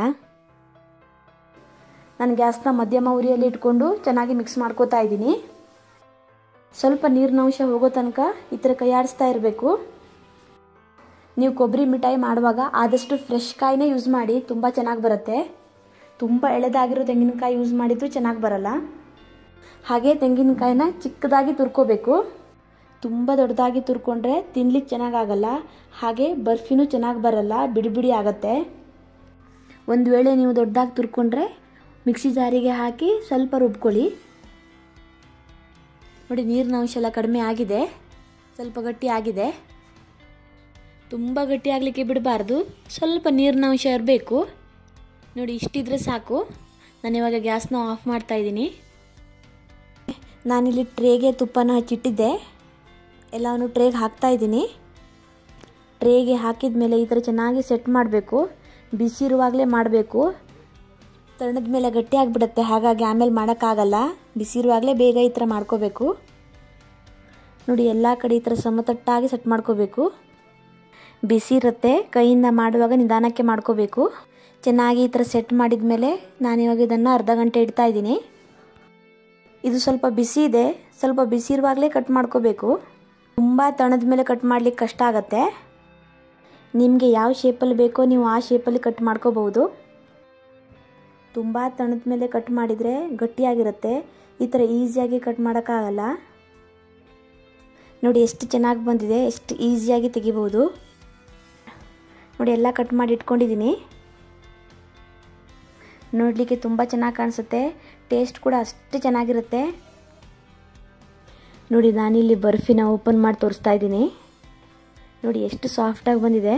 A: ನಾನು ಗ್ಯಾಸ್ನ ಮಧ್ಯಮ ಉರಿಯಲ್ಲಿ ಇಟ್ಕೊಂಡು ಚೆನ್ನಾಗಿ ಮಿಕ್ಸ್ ಮಾಡ್ಕೋತಾ ಇದ್ದೀನಿ ಸ್ವಲ್ಪ ನೀರಿನ ಅಂಶ ಹೋಗೋ ತನಕ ಈ ಥರ ಕೈಯಾಡಿಸ್ತಾ ಇರಬೇಕು ನೀವು ಕೊಬ್ಬರಿ ಮಿಠಾಯಿ ಮಾಡುವಾಗ ಆದಷ್ಟು ಫ್ರೆಶ್ ಕಾಯಿನೇ ಯೂಸ್ ಮಾಡಿ ತುಂಬ ಚೆನ್ನಾಗಿ ಬರುತ್ತೆ ತುಂಬ ಎಳೆದಾಗಿರೋ ತೆಂಗಿನಕಾಯಿ ಯೂಸ್ ಮಾಡಿದರೂ ಚೆನ್ನಾಗಿ ಬರಲ್ಲ ಹಾಗೆ ತೆಂಗಿನಕಾಯಿನ ಚಿಕ್ಕದಾಗಿ ತುರ್ಕೋಬೇಕು ತುಂಬ ದೊಡ್ಡದಾಗಿ ತುರ್ಕೊಂಡ್ರೆ ತಿನ್ಲಿಕ್ಕೆ ಚೆನ್ನಾಗಾಗಲ್ಲ ಹಾಗೆ ಬರ್ಫಿನೂ ಚೆನ್ನಾಗಿ ಬರಲ್ಲ ಬಿಡಿ ಬಿಡಿ ಆಗುತ್ತೆ ಒಂದು ವೇಳೆ ನೀವು ದೊಡ್ಡದಾಗಿ ತುರ್ಕೊಂಡ್ರೆ ಮಿಕ್ಸಿ ಜಾರಿಗೆ ಹಾಕಿ ಸ್ವಲ್ಪ ರುಬ್ಕೊಳ್ಳಿ ನೋಡಿ ನೀರಿನ ಅಂಶ ಎಲ್ಲ ಕಡಿಮೆ ಆಗಿದೆ ಸ್ವಲ್ಪ ಗಟ್ಟಿ ಆಗಿದೆ ತುಂಬ ಗಟ್ಟಿ ಆಗಲಿಕ್ಕೆ ಬಿಡಬಾರ್ದು ಸ್ವಲ್ಪ ನೀರಿನ ಅಂಶ ಇರಬೇಕು ನೋಡಿ ಇಷ್ಟಿದ್ರೆ ಸಾಕು ನಾನು ಇವಾಗ ಗ್ಯಾಸ್ನ ಆಫ್ ಮಾಡ್ತಾ ಇದ್ದೀನಿ ನಾನಿಲ್ಲಿ ಟ್ರೇಗೆ ತುಪ್ಪನ ಹಚ್ಚಿಟ್ಟಿದ್ದೆ ಎಲ್ಲವನ್ನು ಟ್ರೇಗೆ ಹಾಕ್ತಾ ಇದ್ದೀನಿ ಟ್ರೇಗೆ ಹಾಕಿದ ಮೇಲೆ ಈ ಥರ ಚೆನ್ನಾಗಿ ಸೆಟ್ ಮಾಡಬೇಕು ಬಿಸಿ ಇರುವಾಗಲೇ ಮಾಡಬೇಕು ತಣ್ಣದ ಮೇಲೆ ಗಟ್ಟಿ ಆಗಿಬಿಡುತ್ತೆ ಹಾಗಾಗಿ ಆಮೇಲೆ ಮಾಡೋಕ್ಕಾಗಲ್ಲ ಬಿಸಿ ಇರುವಾಗಲೇ ಬೇಗ ಈ ಥರ ಮಾಡ್ಕೋಬೇಕು ನೋಡಿ ಎಲ್ಲ ಕಡೆ ಈ ಥರ ಸಮತಟ್ಟಾಗಿ ಸೆಟ್ ಮಾಡ್ಕೋಬೇಕು ಬಿಸಿ ಇರುತ್ತೆ ಕೈಯಿಂದ ಮಾಡುವಾಗ ನಿಧಾನಕ್ಕೆ ಮಾಡ್ಕೋಬೇಕು ಚೆನ್ನಾಗಿ ಈ ಥರ ಸೆಟ್ ಮಾಡಿದ ಮೇಲೆ ನಾನಿವಾಗ ಇದನ್ನು ಅರ್ಧ ಗಂಟೆ ಇಡ್ತಾ ಇದ್ದೀನಿ ಇದು ಸ್ವಲ್ಪ ಬಿಸಿ ಇದೆ ಸ್ವಲ್ಪ ಬಿಸಿ ಇರುವಾಗಲೇ ಕಟ್ ಮಾಡ್ಕೋಬೇಕು ತುಂಬ ತಣದ ಮೇಲೆ ಕಟ್ ಮಾಡಲಿಕ್ಕೆ ಕಷ್ಟ ಆಗುತ್ತೆ ನಿಮಗೆ ಯಾವ ಶೇಪಲ್ಲಿ ಬೇಕೋ ನೀವು ಆ ಶೇಪಲ್ಲಿ ಕಟ್ ಮಾಡ್ಕೋಬಹುದು ತುಂಬ ತಣದ ಮೇಲೆ ಕಟ್ ಮಾಡಿದರೆ ಗಟ್ಟಿಯಾಗಿರುತ್ತೆ ಈ ಥರ ಈಸಿಯಾಗಿ ಕಟ್ ಮಾಡೋಕ್ಕಾಗಲ್ಲ ನೋಡಿ ಎಷ್ಟು ಚೆನ್ನಾಗಿ ಬಂದಿದೆ ಎಷ್ಟು ಈಸಿಯಾಗಿ ತೆಗಿಬೋದು ನೋಡಿ ಎಲ್ಲ ಕಟ್ ಮಾಡಿ ಇಟ್ಕೊಂಡಿದ್ದೀನಿ ನೋಡಲಿಕ್ಕೆ ತುಂಬ ಚೆನ್ನಾಗಿ ಕಾಣಿಸುತ್ತೆ ಟೇಸ್ಟ್ ಕೂಡ ಅಷ್ಟು ಚೆನ್ನಾಗಿರುತ್ತೆ ನೋಡಿ ನಾನಿಲ್ಲಿ ಬರ್ಫಿನ ಓಪನ್ ಮಾಡಿ ತೋರಿಸ್ತಾ ಇದ್ದೀನಿ ನೋಡಿ ಎಷ್ಟು ಸಾಫ್ಟಾಗಿ ಬಂದಿದೆ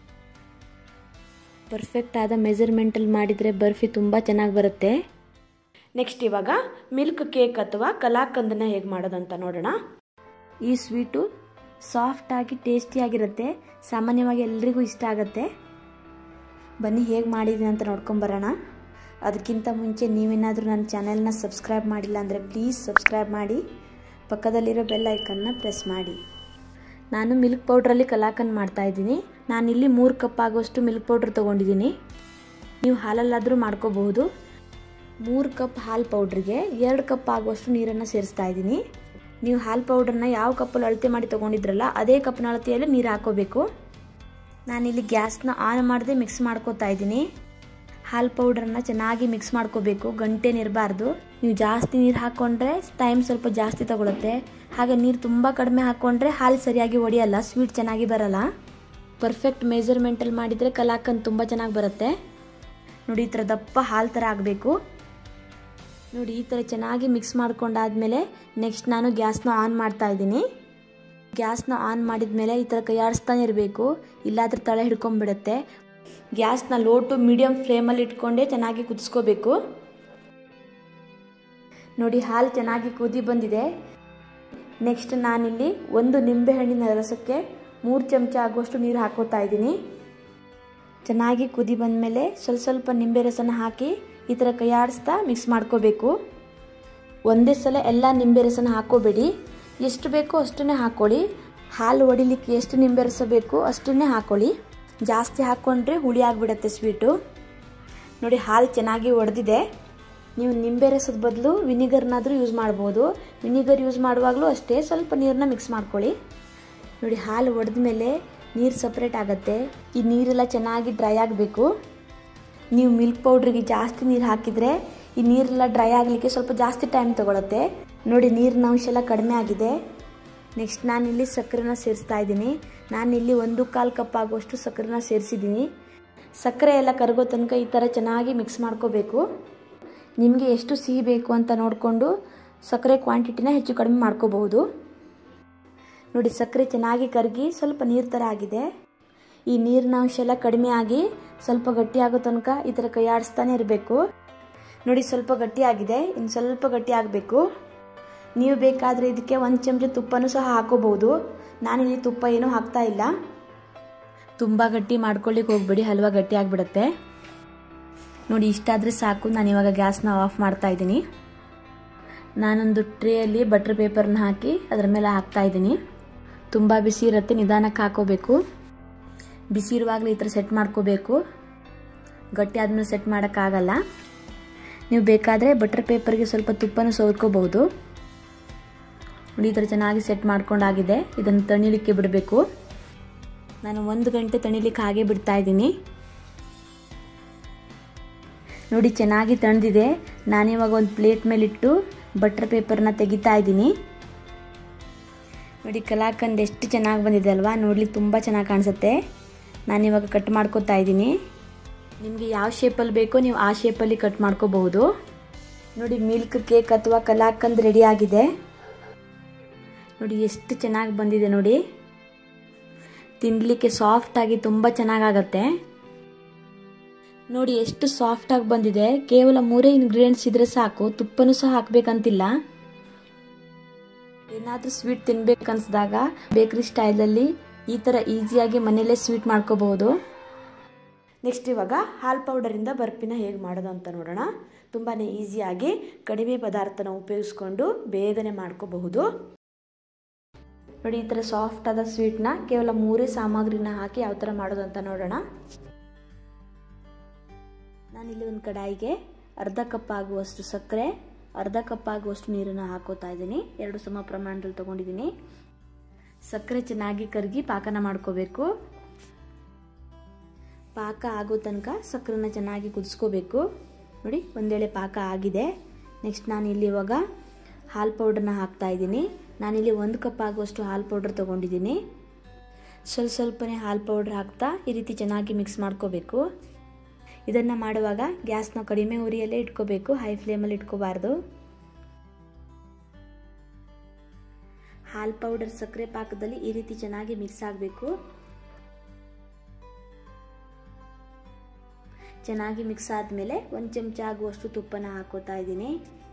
A: ಪರ್ಫೆಕ್ಟ್ ಆದ ಮೆಜರ್ಮೆಂಟಲ್ಲಿ ಮಾಡಿದರೆ ಬರ್ಫಿ ತುಂಬ ಚೆನ್ನಾಗಿ ಬರುತ್ತೆ ನೆಕ್ಸ್ಟ್ ಇವಾಗ ಮಿಲ್ಕ್ ಕೇಕ್ ಅಥವಾ ಕಲಾಕಂದನ ಹೇಗೆ ಮಾಡೋದಂತ ನೋಡೋಣ ಈ ಸ್ವೀಟು ಸಾಫ್ಟಾಗಿ ಟೇಸ್ಟಿಯಾಗಿರುತ್ತೆ ಸಾಮಾನ್ಯವಾಗಿ ಎಲ್ರಿಗೂ ಇಷ್ಟ ಆಗುತ್ತೆ ಬನ್ನಿ ಹೇಗೆ ಮಾಡಿದ್ದೀನಿ ಅಂತ ನೋಡ್ಕೊಂಬರೋಣ ಅದಕ್ಕಿಂತ ಮುಂಚೆ ನೀವೇನಾದರೂ ನನ್ನ ಚಾನೆಲ್ನ ಸಬ್ಸ್ಕ್ರೈಬ್ ಮಾಡಿಲ್ಲ ಅಂದರೆ ಪ್ಲೀಸ್ ಸಬ್ಸ್ಕ್ರೈಬ್ ಮಾಡಿ ಪಕ್ಕದಲ್ಲಿರೋ ಬೆಲ್ ಐಕನ್ನ ಪ್ರೆಸ್ ಮಾಡಿ ನಾನು ಮಿಲ್ಕ್ ಪೌಡ್ರಲ್ಲಿ ಕಲಾಕಂದ್ ಮಾಡ್ತಾಯಿದ್ದೀನಿ ನಾನಿಲ್ಲಿ ಮೂರು ಕಪ್ ಆಗುವಷ್ಟು ಮಿಲ್ಕ್ ಪೌಡ್ರ್ ತೊಗೊಂಡಿದ್ದೀನಿ ನೀವು ಹಾಲಲ್ಲಾದರೂ ಮಾಡ್ಕೋಬಹುದು ಮೂರು ಕಪ್ ಹಾಲು ಪೌಡ್ರಿಗೆ ಎರಡು ಕಪ್ ಆಗುವಷ್ಟು ನೀರನ್ನು ಸೇರಿಸ್ತಾ ಇದ್ದೀನಿ ನೀವು ಹಾಲು ಪೌಡ್ರನ್ನ ಯಾವ ಕಪ್ಪಲ್ಲಿ ಅಳತೆ ಮಾಡಿ ತೊಗೊಂಡಿದ್ರಲ್ಲ ಅದೇ ಕಪ್ನ ಅಳತೆಯಲ್ಲಿ ನೀರು ಹಾಕೋಬೇಕು ನಾನಿಲ್ಲಿ ಗ್ಯಾಸ್ನ ಆನ್ ಮಾಡದೆ ಮಿಕ್ಸ್ ಮಾಡ್ಕೋತಾ ಇದ್ದೀನಿ ಹಾಲು ಪೌಡ್ರನ್ನ ಚೆನ್ನಾಗಿ ಮಿಕ್ಸ್ ಮಾಡ್ಕೋಬೇಕು ಗಂಟೆನಿರಬಾರ್ದು ನೀವು ಜಾಸ್ತಿ ನೀರು ಹಾಕ್ಕೊಂಡ್ರೆ ಟೈಮ್ ಸ್ವಲ್ಪ ಜಾಸ್ತಿ ತಗೊಳುತ್ತೆ ಹಾಗೆ ನೀರು ತುಂಬ ಕಡಿಮೆ ಹಾಕ್ಕೊಂಡ್ರೆ ಹಾಲು ಸರಿಯಾಗಿ ಒಡೆಯಲ್ಲ ಸ್ವೀಟ್ ಚೆನ್ನಾಗಿ ಬರಲ್ಲ ಪರ್ಫೆಕ್ಟ್ ಮೆಜರ್ಮೆಂಟಲ್ಲಿ ಮಾಡಿದರೆ ಕಲಾಕಂದ್ ತುಂಬ ಚೆನ್ನಾಗಿ ಬರುತ್ತೆ ನೋಡಿ ಈ ಥರ ದಪ್ಪ ಹಾಲು ಥರ ಆಗಬೇಕು ನೋಡಿ ಈ ಥರ ಚೆನ್ನಾಗಿ ಮಿಕ್ಸ್ ಮಾಡ್ಕೊಂಡಾದ್ಮೇಲೆ ನೆಕ್ಸ್ಟ್ ನಾನು ಗ್ಯಾಸ್ನ ಆನ್ ಮಾಡ್ತಾ ಇದ್ದೀನಿ ಗ್ಯಾಸ್ನ ಆನ್ ಮಾಡಿದ ಮೇಲೆ ಈ ಥರ ಕೈಯಾಡಿಸ್ತಾನೆ ಇರಬೇಕು ಇಲ್ಲಾದ್ರೆ ತಳ ಹಿಡ್ಕೊಂಡ್ಬಿಡುತ್ತೆ ಗ್ಯಾಸ್ನ ಲೋ ಟು ಮೀಡಿಯಮ್ ಫ್ಲೇಮಲ್ಲಿ ಇಟ್ಕೊಂಡೇ ಚೆನ್ನಾಗಿ ಕುದಿಸ್ಕೋಬೇಕು ನೋಡಿ ಹಾಲು ಚೆನ್ನಾಗಿ ಕುದಿ ಬಂದಿದೆ ನೆಕ್ಸ್ಟ್ ನಾನಿಲ್ಲಿ ಒಂದು ನಿಂಬೆಹಣ್ಣಿನ ರಸಕ್ಕೆ ಮೂರು ಚಮಚ ಆಗುವಷ್ಟು ನೀರು ಹಾಕೋತಾ ಇದ್ದೀನಿ ಚೆನ್ನಾಗಿ ಕುದಿ ಬಂದಮೇಲೆ ಸ್ವಲ್ಪ ಸ್ವಲ್ಪ ನಿಂಬೆ ರಸನ ಹಾಕಿ ಈ ಥರ ಕೈಯಾಡಿಸ್ತಾ ಮಿಕ್ಸ್ ಮಾಡ್ಕೋಬೇಕು ಒಂದೇ ಸಲ ಎಲ್ಲ ನಿಂಬೆ ರಸನ ಹಾಕೋಬೇಡಿ ಎಷ್ಟು ಬೇಕೋ ಅಷ್ಟನ್ನೇ ಹಾಕ್ಕೊಳ್ಳಿ ಹಾಲು ಹೊಡಿಲಿಕ್ಕೆ ಎಷ್ಟು ನಿಂಬೆ ರಸ ಬೇಕೋ ಅಷ್ಟನ್ನೇ ಹಾಕ್ಕೊಳ್ಳಿ ಜಾಸ್ತಿ ಹಾಕ್ಕೊಂಡ್ರೆ ಹುಳಿ ಆಗಿಬಿಡತ್ತೆ ಸ್ವೀಟು ನೋಡಿ ಹಾಲು ಚೆನ್ನಾಗಿ ಒಡೆದಿದೆ ನೀವು ನಿಂಬೆ ರಸದ ಬದಲು ವಿನಿಗರ್ನಾದರೂ ಯೂಸ್ ಮಾಡ್ಬೋದು ವಿನಿಗರ್ ಯೂಸ್ ಮಾಡುವಾಗಲೂ ಅಷ್ಟೇ ಸ್ವಲ್ಪ ನೀರನ್ನ ಮಿಕ್ಸ್ ಮಾಡ್ಕೊಳ್ಳಿ ನೋಡಿ ಹಾಲು ಒಡೆದ ಮೇಲೆ ನೀರು ಸಪ್ರೇಟ್ ಆಗುತ್ತೆ ಈ ನೀರೆಲ್ಲ ಚೆನ್ನಾಗಿ ಡ್ರೈ ಆಗಬೇಕು ನೀವು ಮಿಲ್ಕ್ ಪೌಡ್ರಿಗೆ ಜಾಸ್ತಿ ನೀರು ಹಾಕಿದರೆ ಈ ನೀರೆಲ್ಲ ಡ್ರೈ ಆಗಲಿಕ್ಕೆ ಸ್ವಲ್ಪ ಜಾಸ್ತಿ ಟೈಮ್ ತೊಗೊಳುತ್ತೆ ನೋಡಿ ನೀರಿನ ಅಂಶ ಎಲ್ಲ ಕಡಿಮೆ ಆಗಿದೆ ನೆಕ್ಸ್ಟ್ ನಾನಿಲ್ಲಿ ಸಕ್ಕರೆನ ಸೇರಿಸ್ತಾ ಇದ್ದೀನಿ ನಾನಿಲ್ಲಿ ಒಂದು ಕಾಲು ಕಪ್ ಆಗುವಷ್ಟು ಸಕ್ಕರೆನ ಸೇರಿಸಿದ್ದೀನಿ ಸಕ್ಕರೆ ಎಲ್ಲ ಕರಗೋ ತನಕ ಈ ಥರ ಚೆನ್ನಾಗಿ ಮಿಕ್ಸ್ ಮಾಡ್ಕೋಬೇಕು ನಿಮಗೆ ಎಷ್ಟು ಸಿಹಿ ಬೇಕು ಅಂತ ನೋಡಿಕೊಂಡು ಸಕ್ಕರೆ ಕ್ವಾಂಟಿಟಿನ ಹೆಚ್ಚು ಕಡಿಮೆ ಮಾಡ್ಕೋಬಹುದು ನೋಡಿ ಸಕ್ಕರೆ ಚೆನ್ನಾಗಿ ಕರಗಿ ಸ್ವಲ್ಪ ನೀರು ಥರ ಆಗಿದೆ ಈ ನೀರಿನ ಅಂಶ ಎಲ್ಲ ಕಡಿಮೆ ಆಗಿ ಸ್ವಲ್ಪ ಗಟ್ಟಿ ಆಗೋ ತನಕ ಈ ಥರ ಕೈ ಆಡಿಸ್ತಾನೆ ಇರಬೇಕು ನೋಡಿ ಸ್ವಲ್ಪ ಗಟ್ಟಿ ಆಗಿದೆ ಇನ್ನು ಸ್ವಲ್ಪ ಗಟ್ಟಿ ಆಗಬೇಕು ನೀವು ಬೇಕಾದರೆ ಇದಕ್ಕೆ ಒಂದು ಚಮಚ ತುಪ್ಪನೂ ಸಹ ಹಾಕೋಬಹುದು ನಾನಿಲ್ಲಿ ತುಪ್ಪ ಏನೂ ಹಾಕ್ತಾ ಇಲ್ಲ ತುಂಬ ಗಟ್ಟಿ ಮಾಡ್ಕೊಳ್ಳಿಕ್ಕೆ ಹೋಗ್ಬೇಡಿ ಹಲ್ವಾ ಗಟ್ಟಿ ಆಗಿಬಿಡುತ್ತೆ ನೋಡಿ ಇಷ್ಟಾದರೆ ಸಾಕು ನಾನು ಇವಾಗ ಗ್ಯಾಸ್ನ ಆಫ್ ಮಾಡ್ತಾ ಇದ್ದೀನಿ ನಾನೊಂದು ಟ್ರೇಯಲ್ಲಿ ಬಟ್ರ್ ಪೇಪರ್ನ ಹಾಕಿ ಅದರ ಮೇಲೆ ಹಾಕ್ತಾ ಇದ್ದೀನಿ ತುಂಬ ಬಿಸಿ ಇರುತ್ತೆ ನಿಧಾನಕ್ಕೆ ಹಾಕೋಬೇಕು ಬಿಸಿ ಇರುವಾಗಲೇ ಈ ಥರ ಸೆಟ್ ಮಾಡ್ಕೋಬೇಕು ಗಟ್ಟಿ ಆದಮೇಲೆ ಸೆಟ್ ಮಾಡೋಕ್ಕಾಗಲ್ಲ ನೀವು ಬೇಕಾದರೆ ಬಟರ್ ಪೇಪರ್ಗೆ ಸ್ವಲ್ಪ ತುಪ್ಪನೂ ಸೋರ್ಕೋಬಹುದು ನೋಡಿ ಈ ಥರ ಚೆನ್ನಾಗಿ ಸೆಟ್ ಮಾಡ್ಕೊಂಡಾಗಿದೆ ಇದನ್ನು ತಣಿಲಿಕ್ಕೆ ಬಿಡಬೇಕು ನಾನು ಒಂದು ಗಂಟೆ ತಣಿಲಿಕ್ಕೆ ಹಾಗೆ ಬಿಡ್ತಾ ಇದ್ದೀನಿ ನೋಡಿ ಚೆನ್ನಾಗಿ ತಣಿದಿದೆ ನಾನಿವಾಗ ಒಂದು ಪ್ಲೇಟ್ ಮೇಲಿಟ್ಟು ಬಟರ್ ಪೇಪರ್ನ ತೆಗಿತಾ ಇದ್ದೀನಿ ನೋಡಿ ಕಲಾಕಂದ್ ಎಷ್ಟು ಚೆನ್ನಾಗಿ ಬಂದಿದೆ ಅಲ್ವಾ ನೋಡ್ಲಿಕ್ಕೆ ತುಂಬ ಚೆನ್ನಾಗಿ ಕಾಣಿಸುತ್ತೆ ನಾನಿವಾಗ ಕಟ್ ಮಾಡ್ಕೋತಾ ಇದ್ದೀನಿ ನಿಮಗೆ ಯಾವ ಶೇಪಲ್ಲಿ ಬೇಕೋ ನೀವು ಆ ಶೇಪಲ್ಲಿ ಕಟ್ ಮಾಡ್ಕೋಬಹುದು ನೋಡಿ ಮಿಲ್ಕ್ ಕೇಕ್ ಅಥವಾ ಕಲಾಕಂದ್ ರೆಡಿ ಆಗಿದೆ ನೋಡಿ ಎಷ್ಟು ಚೆನ್ನಾಗಿ ಬಂದಿದೆ ನೋಡಿ ತಿನ್ನಲಿಕ್ಕೆ ಸಾಫ್ಟಾಗಿ ತುಂಬ ಚೆನ್ನಾಗಾಗತ್ತೆ ನೋಡಿ ಎಷ್ಟು ಸಾಫ್ಟಾಗಿ ಬಂದಿದೆ ಕೇವಲ ಮೂರೇ ಇಂಗ್ರೀಡಿಯೆಂಟ್ಸ್ ಇದ್ರೆ ಸಾಕು ತುಪ್ಪನೂ ಸಹ ಹಾಕ್ಬೇಕಂತಿಲ್ಲ ಏನಾದರೂ ಸ್ವೀಟ್ ತಿನ್ಬೇಕನ್ಸಿದಾಗ ಬೇಕ್ರಿ ಸ್ಟೈಲಲ್ಲಿ ಈ ಥರ ಈಸಿಯಾಗಿ ಮನೆಯಲ್ಲೇ ಸ್ವೀಟ್ ಮಾಡ್ಕೋಬಹುದು ನೆಕ್ಸ್ಟ್ ಇವಾಗ ಹಾಲು ಪೌಡರಿಂದ ಬರ್ಫಿನ ಹೇಗೆ ಮಾಡೋದು ಅಂತ ನೋಡೋಣ ತುಂಬಾ ಈಸಿಯಾಗಿ ಕಡಿಮೆ ಪದಾರ್ಥನ ಉಪಯೋಗಿಸ್ಕೊಂಡು ಬೇಗನೆ ಮಾಡ್ಕೋಬಹುದು ನೋಡಿ ಈ ಥರ ಸಾಫ್ಟ್ ಆದ ಸ್ವೀಟ್ನ ಕೇವಲ ಮೂರೇ ಸಾಮಗ್ರಿನ ಹಾಕಿ ಯಾವ ಥರ ಮಾಡೋದು ಅಂತ ನೋಡೋಣ ನಾನಿಲ್ಲಿ ಒಂದು ಕಡಾಯಿಗೆ ಅರ್ಧ ಕಪ್ ಆಗುವಷ್ಟು ಸಕ್ಕರೆ ಅರ್ಧ ಕಪ್ ಆಗುವಷ್ಟು ನೀರನ್ನು ಹಾಕೋತಾ ಇದ್ದೀನಿ ಎರಡು ಸಮ ಪ್ರಮಾಣದಲ್ಲಿ ತೊಗೊಂಡಿದ್ದೀನಿ ಸಕ್ಕರೆ ಚೆನ್ನಾಗಿ ಕರಗಿ ಪಾಕನ ಮಾಡ್ಕೋಬೇಕು ಪಾಕ ಆಗೋ ತನಕ ಸಕ್ಕರೆನ ಚೆನ್ನಾಗಿ ಕುದಿಸ್ಕೋಬೇಕು ನೋಡಿ ಒಂದೇಳೆ ಪಾಕ ಆಗಿದೆ ನೆಕ್ಸ್ಟ್ ನಾನು ಇಲ್ಲಿ ಇವಾಗ ಹಾಲು ಪೌಡ್ರನ್ನ ಹಾಕ್ತಾ ಇದ್ದೀನಿ ನಾನಿಲ್ಲಿ ಒಂದು ಕಪ್ ಆಗುವಷ್ಟು ಹಾಲು ಪೌಡ್ರ್ ತೊಗೊಂಡಿದ್ದೀನಿ ಸ್ವಲ್ಪ ಸ್ವಲ್ಪನೇ ಹಾಲು ಪೌಡ್ರ್ ಹಾಕ್ತಾ ಈ ರೀತಿ ಚೆನ್ನಾಗಿ ಮಿಕ್ಸ್ ಮಾಡ್ಕೋಬೇಕು ಇದನ್ನು ಮಾಡುವಾಗ ಗ್ಯಾಸ್ನ ಕಡಿಮೆ ಉರಿಯಲ್ಲೇ ಇಟ್ಕೋಬೇಕು ಹೈ ಫ್ಲೇಮಲ್ಲಿ ಇಟ್ಕೋಬಾರ್ದು ಹಾಲು ಪೌಡರ್ ಸಕ್ಕರೆ ಪಾಕದಲ್ಲಿ ಈ ರೀತಿ ಚೆನ್ನಾಗಿ ಮಿಕ್ಸ್ ಆಗಬೇಕು ಚೆನ್ನಾಗಿ ಮಿಕ್ಸ್ ಆದಮೇಲೆ ಒಂದು ಚಮಚ ಆಗುವಷ್ಟು ತುಪ್ಪನ ಹಾಕೋತಾ ಇದ್ದೀನಿ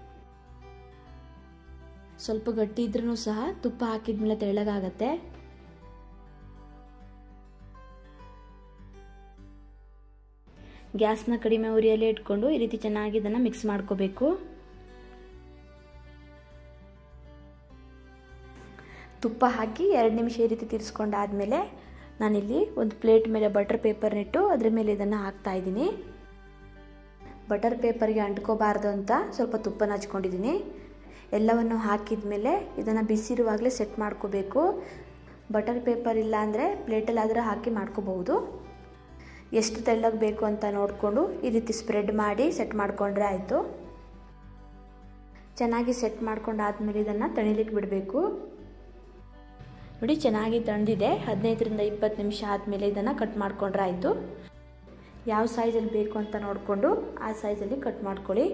A: ಸ್ವಲ್ಪ ಗಟ್ಟಿ ಇದ್ರೂ ಸಹ ತುಪ್ಪ ಹಾಕಿದ್ಮೇಲೆ ತೆಳ್ಳಗಾಗತ್ತೆ ಗ್ಯಾಸ್ನ ಕಡಿಮೆ ಉರಿಯಲ್ಲೇ ಇಟ್ಕೊಂಡು ಈ ರೀತಿ ಚೆನ್ನಾಗಿ ಇದನ್ನು ಮಿಕ್ಸ್ ಮಾಡ್ಕೋಬೇಕು ತುಪ್ಪ ಹಾಕಿ ಎರಡು ನಿಮಿಷ ಈ ರೀತಿ ತಿರ್ಸ್ಕೊಂಡಾದ್ಮೇಲೆ ನಾನಿಲ್ಲಿ ಒಂದು ಪ್ಲೇಟ್ ಮೇಲೆ ಬಟರ್ ಪೇಪರ್ನಿಟ್ಟು ಅದ್ರ ಮೇಲೆ ಇದನ್ನು ಹಾಕ್ತಾ ಇದ್ದೀನಿ ಬಟರ್ ಪೇಪರ್ಗೆ ಅಂಟ್ಕೋಬಾರ್ದು ಅಂತ ಸ್ವಲ್ಪ ತುಪ್ಪನ ಹಚ್ಕೊಂಡಿದ್ದೀನಿ ಎಲ್ಲವನ್ನು ಹಾಕಿದ ಮೇಲೆ ಇದನ್ನು ಬಿಸಿರುವಾಗಲೇ ಸೆಟ್ ಮಾಡ್ಕೋಬೇಕು ಬಟರ್ ಪೇಪರ್ ಇಲ್ಲ ಅಂದರೆ ಪ್ಲೇಟಲ್ಲಾದರೆ ಹಾಕಿ ಮಾಡ್ಕೋಬಹುದು ಎಷ್ಟು ತೆಳ್ಳಗೆ ಬೇಕು ಅಂತ ನೋಡಿಕೊಂಡು ಈ ರೀತಿ ಸ್ಪ್ರೆಡ್ ಮಾಡಿ ಸೆಟ್ ಮಾಡಿಕೊಂಡ್ರೆ ಆಯಿತು ಚೆನ್ನಾಗಿ ಸೆಟ್ ಮಾಡ್ಕೊಂಡಾದ್ಮೇಲೆ ಇದನ್ನು ತಣಿಲಿಕ್ಕೆ ಬಿಡಬೇಕು ನೋಡಿ ಚೆನ್ನಾಗಿ ತಣ್ಣದಿದೆ ಹದಿನೈದರಿಂದ ಇಪ್ಪತ್ತು ನಿಮಿಷ ಆದಮೇಲೆ ಇದನ್ನು ಕಟ್ ಮಾಡ್ಕೊಂಡ್ರೆ ಆಯಿತು ಯಾವ ಸೈಜಲ್ಲಿ ಬೇಕು ಅಂತ ನೋಡಿಕೊಂಡು ಆ ಸೈಜಲ್ಲಿ ಕಟ್ ಮಾಡ್ಕೊಳ್ಳಿ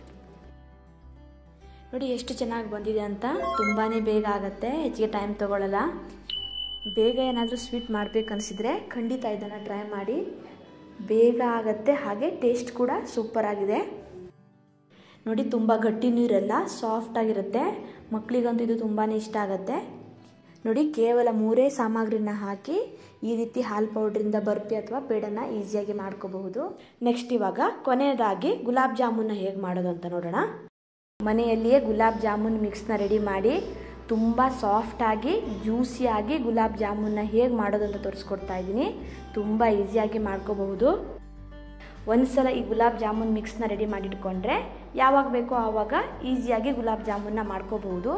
A: ನೋಡಿ ಎಷ್ಟು ಚೆನ್ನಾಗಿ ಬಂದಿದೆ ಅಂತ ತುಂಬಾ ಬೇಗ ಆಗುತ್ತೆ ಹೆಚ್ಚಿಗೆ ಟೈಮ್ ತೊಗೊಳ್ಳಲ್ಲ ಬೇಗ ಏನಾದರೂ ಸ್ವೀಟ್ ಮಾಡಬೇಕನ್ಸಿದ್ರೆ ಖಂಡಿತ ಇದನ್ನು ಟ್ರೈ ಮಾಡಿ ಬೇಗ ಆಗುತ್ತೆ ಹಾಗೆ ಟೇಸ್ಟ್ ಕೂಡ ಸೂಪರ್ ಆಗಿದೆ ನೋಡಿ ತುಂಬ ಗಟ್ಟಿ ನೀರೆಲ್ಲ ಸಾಫ್ಟ್ ಆಗಿರುತ್ತೆ ಮಕ್ಕಳಿಗಂತೂ ಇದು ತುಂಬಾ ಇಷ್ಟ ಆಗುತ್ತೆ ನೋಡಿ ಕೇವಲ ಮೂರೇ ಸಾಮಗ್ರಿನ ಹಾಕಿ ಈ ರೀತಿ ಹಾಲು ಪೌಡ್ರಿಂದ ಬರ್ಫಿ ಅಥವಾ ಪೇಡನ್ನು ಈಸಿಯಾಗಿ ಮಾಡ್ಕೋಬಹುದು ನೆಕ್ಸ್ಟ್ ಇವಾಗ ಕೊನೆಯದಾಗಿ ಗುಲಾಬ್ ಜಾಮೂನ್ನ ಹೇಗೆ ಮಾಡೋದು ಅಂತ ನೋಡೋಣ ಮನೆಯಲ್ಲಿಯೇ ಗುಲಾಬ್ ಜಾಮೂನ್ ಮಿಕ್ಸ್ನ ರೆಡಿ ಮಾಡಿ ತುಂಬ ಸಾಫ್ಟಾಗಿ ಜ್ಯೂಸಿಯಾಗಿ ಗುಲಾಬ್ ಜಾಮೂನ್ನ ಹೇಗೆ ಮಾಡೋದು ಅಂತ ತೋರಿಸ್ಕೊಡ್ತಾ ಇದ್ದೀನಿ ತುಂಬ ಈಸಿಯಾಗಿ ಮಾಡ್ಕೋಬಹುದು ಒಂದ್ಸಲ ಈ ಗುಲಾಬ್ ಜಾಮೂನ್ ಮಿಕ್ಸ್ನ ರೆಡಿ ಮಾಡಿಟ್ಕೊಂಡ್ರೆ ಯಾವಾಗ ಬೇಕೋ ಆವಾಗ ಈಸಿಯಾಗಿ ಗುಲಾಬ್ ಜಾಮೂನ್ನ ಮಾಡ್ಕೋಬಹುದು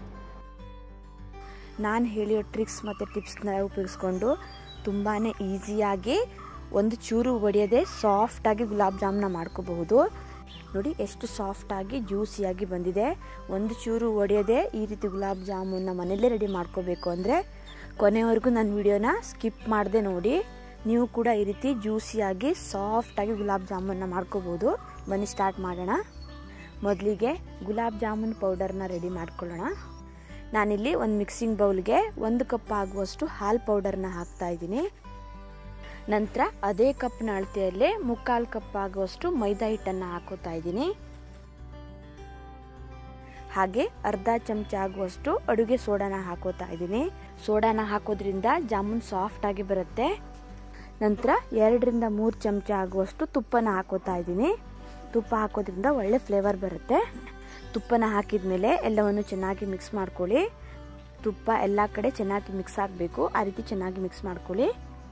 A: ನಾನು ಹೇಳಿರೋ ಟ್ರಿಕ್ಸ್ ಮತ್ತು ಟಿಪ್ಸ್ನ ಉಪಯೋಗಿಸ್ಕೊಂಡು ತುಂಬಾ ಈಸಿಯಾಗಿ ಒಂದು ಚೂರು ಒಡೆಯದೆ ಸಾಫ್ಟಾಗಿ ಗುಲಾಬ್ ಜಾಮೂನ ಮಾಡ್ಕೋಬಹುದು ನೋಡಿ ಎಷ್ಟು ಸಾಫ್ಟಾಗಿ ಜ್ಯೂಸಿಯಾಗಿ ಬಂದಿದೆ ಒಂದು ಚೂರು ಒಡೆಯದೆ ಈ ರೀತಿ ಗುಲಾಬ್ ಜಾಮೂನ್ನ ಮನೆಯಲ್ಲೇ ರೆಡಿ ಮಾಡ್ಕೋಬೇಕು ಅಂದರೆ ಕೊನೆವರೆಗೂ ನನ್ನ ವಿಡಿಯೋನ ಸ್ಕಿಪ್ ಮಾಡದೆ ನೋಡಿ ನೀವು ಕೂಡ ಈ ರೀತಿ ಜ್ಯೂಸಿಯಾಗಿ ಸಾಫ್ಟಾಗಿ ಗುಲಾಬ್ ಜಾಮೂನ್ನ ಮಾಡ್ಕೋಬೋದು ಬನ್ನಿ ಸ್ಟಾರ್ಟ್ ಮಾಡೋಣ ಮೊದಲಿಗೆ ಗುಲಾಬ್ ಜಾಮೂನ್ ಪೌಡರ್ನ ರೆಡಿ ಮಾಡ್ಕೊಳ್ಳೋಣ ನಾನಿಲ್ಲಿ ಒಂದು ಮಿಕ್ಸಿಂಗ್ ಬೌಲ್ಗೆ ಒಂದು ಕಪ್ ಆಗುವಷ್ಟು ಹಾಲು ಪೌಡರ್ನ ಹಾಕ್ತಾ ಇದ್ದೀನಿ ನಂತರ ಅದೇ ಕಪ್ನ ಅಳತೆಯಲ್ಲೇ ಮುಕ್ಕಾಲು ಕಪ್ ಆಗುವಷ್ಟು ಮೈದಾ ಹಿಟ್ಟನ್ನು ಹಾಕೋತಾ ಇದ್ದೀನಿ ಹಾಗೆ ಅರ್ಧ ಚಮಚ ಆಗುವಷ್ಟು ಅಡುಗೆ ಸೋಡಾನ ಹಾಕೋತಾ ಇದ್ದೀನಿ ಸೋಡಾನ ಹಾಕೋದ್ರಿಂದ ಜಾಮೂನ್ ಸಾಫ್ಟ್ ಆಗಿ ಬರುತ್ತೆ ನಂತರ ಎರಡರಿಂದ ಮೂರು ಚಮಚ ಆಗುವಷ್ಟು ತುಪ್ಪನ ಹಾಕೋತಾ ಇದ್ದೀನಿ ತುಪ್ಪ ಹಾಕೋದ್ರಿಂದ ಒಳ್ಳೆ ಫ್ಲೇವರ್ ಬರುತ್ತೆ ತುಪ್ಪನ ಹಾಕಿದ ಮೇಲೆ ಎಲ್ಲವನ್ನು ಚೆನ್ನಾಗಿ ಮಿಕ್ಸ್ ಮಾಡ್ಕೊಳ್ಳಿ ತುಪ್ಪ ಎಲ್ಲ ಕಡೆ ಚೆನ್ನಾಗಿ ಮಿಕ್ಸ್ ಆಗಬೇಕು ಆ ರೀತಿ ಚೆನ್ನಾಗಿ ಮಿಕ್ಸ್ ಮಾಡ್ಕೊಳ್ಳಿ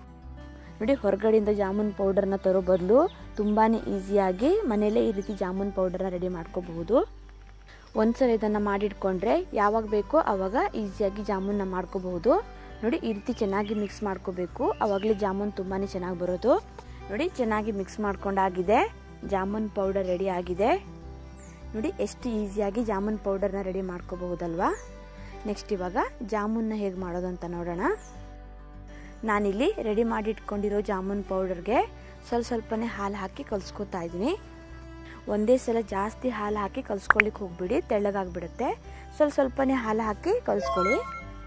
A: ನೋಡಿ ಹೊರಗಡೆಯಿಂದ ಜಾಮೂನ್ ಪೌಡರ್ನ ತರೋ ಬದಲು ತುಂಬಾ ಈಸಿಯಾಗಿ ಮನೆಯಲ್ಲೇ ಈ ರೀತಿ ಜಾಮೂನ್ ಪೌಡರ್ನ ರೆಡಿ ಮಾಡ್ಕೋಬಹುದು ಒಂದ್ಸಲ ಇದನ್ನು ಮಾಡಿಟ್ಕೊಂಡ್ರೆ ಯಾವಾಗ ಬೇಕೋ ಆವಾಗ ಈಸಿಯಾಗಿ ಜಾಮೂನ್ನ ಮಾಡ್ಕೋಬಹುದು ನೋಡಿ ಈ ರೀತಿ ಚೆನ್ನಾಗಿ ಮಿಕ್ಸ್ ಮಾಡ್ಕೋಬೇಕು ಆವಾಗಲೇ ಜಾಮೂನ್ ತುಂಬಾ ಚೆನ್ನಾಗಿ ಬರೋದು ನೋಡಿ ಚೆನ್ನಾಗಿ ಮಿಕ್ಸ್ ಮಾಡ್ಕೊಂಡಾಗಿದೆ ಜಾಮೂನ್ ಪೌಡರ್ ರೆಡಿ ಆಗಿದೆ ನೋಡಿ ಎಷ್ಟು ಈಸಿಯಾಗಿ ಜಾಮೂನ್ ಪೌಡರ್ನ ರೆಡಿ ಮಾಡ್ಕೋಬಹುದಲ್ವಾ ನೆಕ್ಸ್ಟ್ ಇವಾಗ ಜಾಮೂನ್ನ ಹೇಗೆ ಮಾಡೋದು ಅಂತ ನೋಡೋಣ ನಾನಿಲ್ಲಿ ರೆಡಿ ಮಾಡಿ ಇಟ್ಕೊಂಡಿರೋ ಜಾಮೂನ್ ಪೌಡರ್ಗೆ ಸ್ವಲ್ಪ ಸ್ವಲ್ಪನೇ ಹಾಲು ಹಾಕಿ ಕಲಿಸ್ಕೊತಾ ಇದ್ದೀನಿ ಒಂದೇ ಸಲ ಜಾಸ್ತಿ ಹಾಲು ಹಾಕಿ ಕಲಿಸ್ಕೊಳ್ಳಿಕ್ಕೆ ಹೋಗ್ಬಿಡಿ ತೆಳ್ಳಗಾಗ್ಬಿಡುತ್ತೆ ಸ್ವಲ್ಪ ಸ್ವಲ್ಪನೇ ಹಾಲು ಹಾಕಿ ಕಲಿಸ್ಕೊಳ್ಳಿ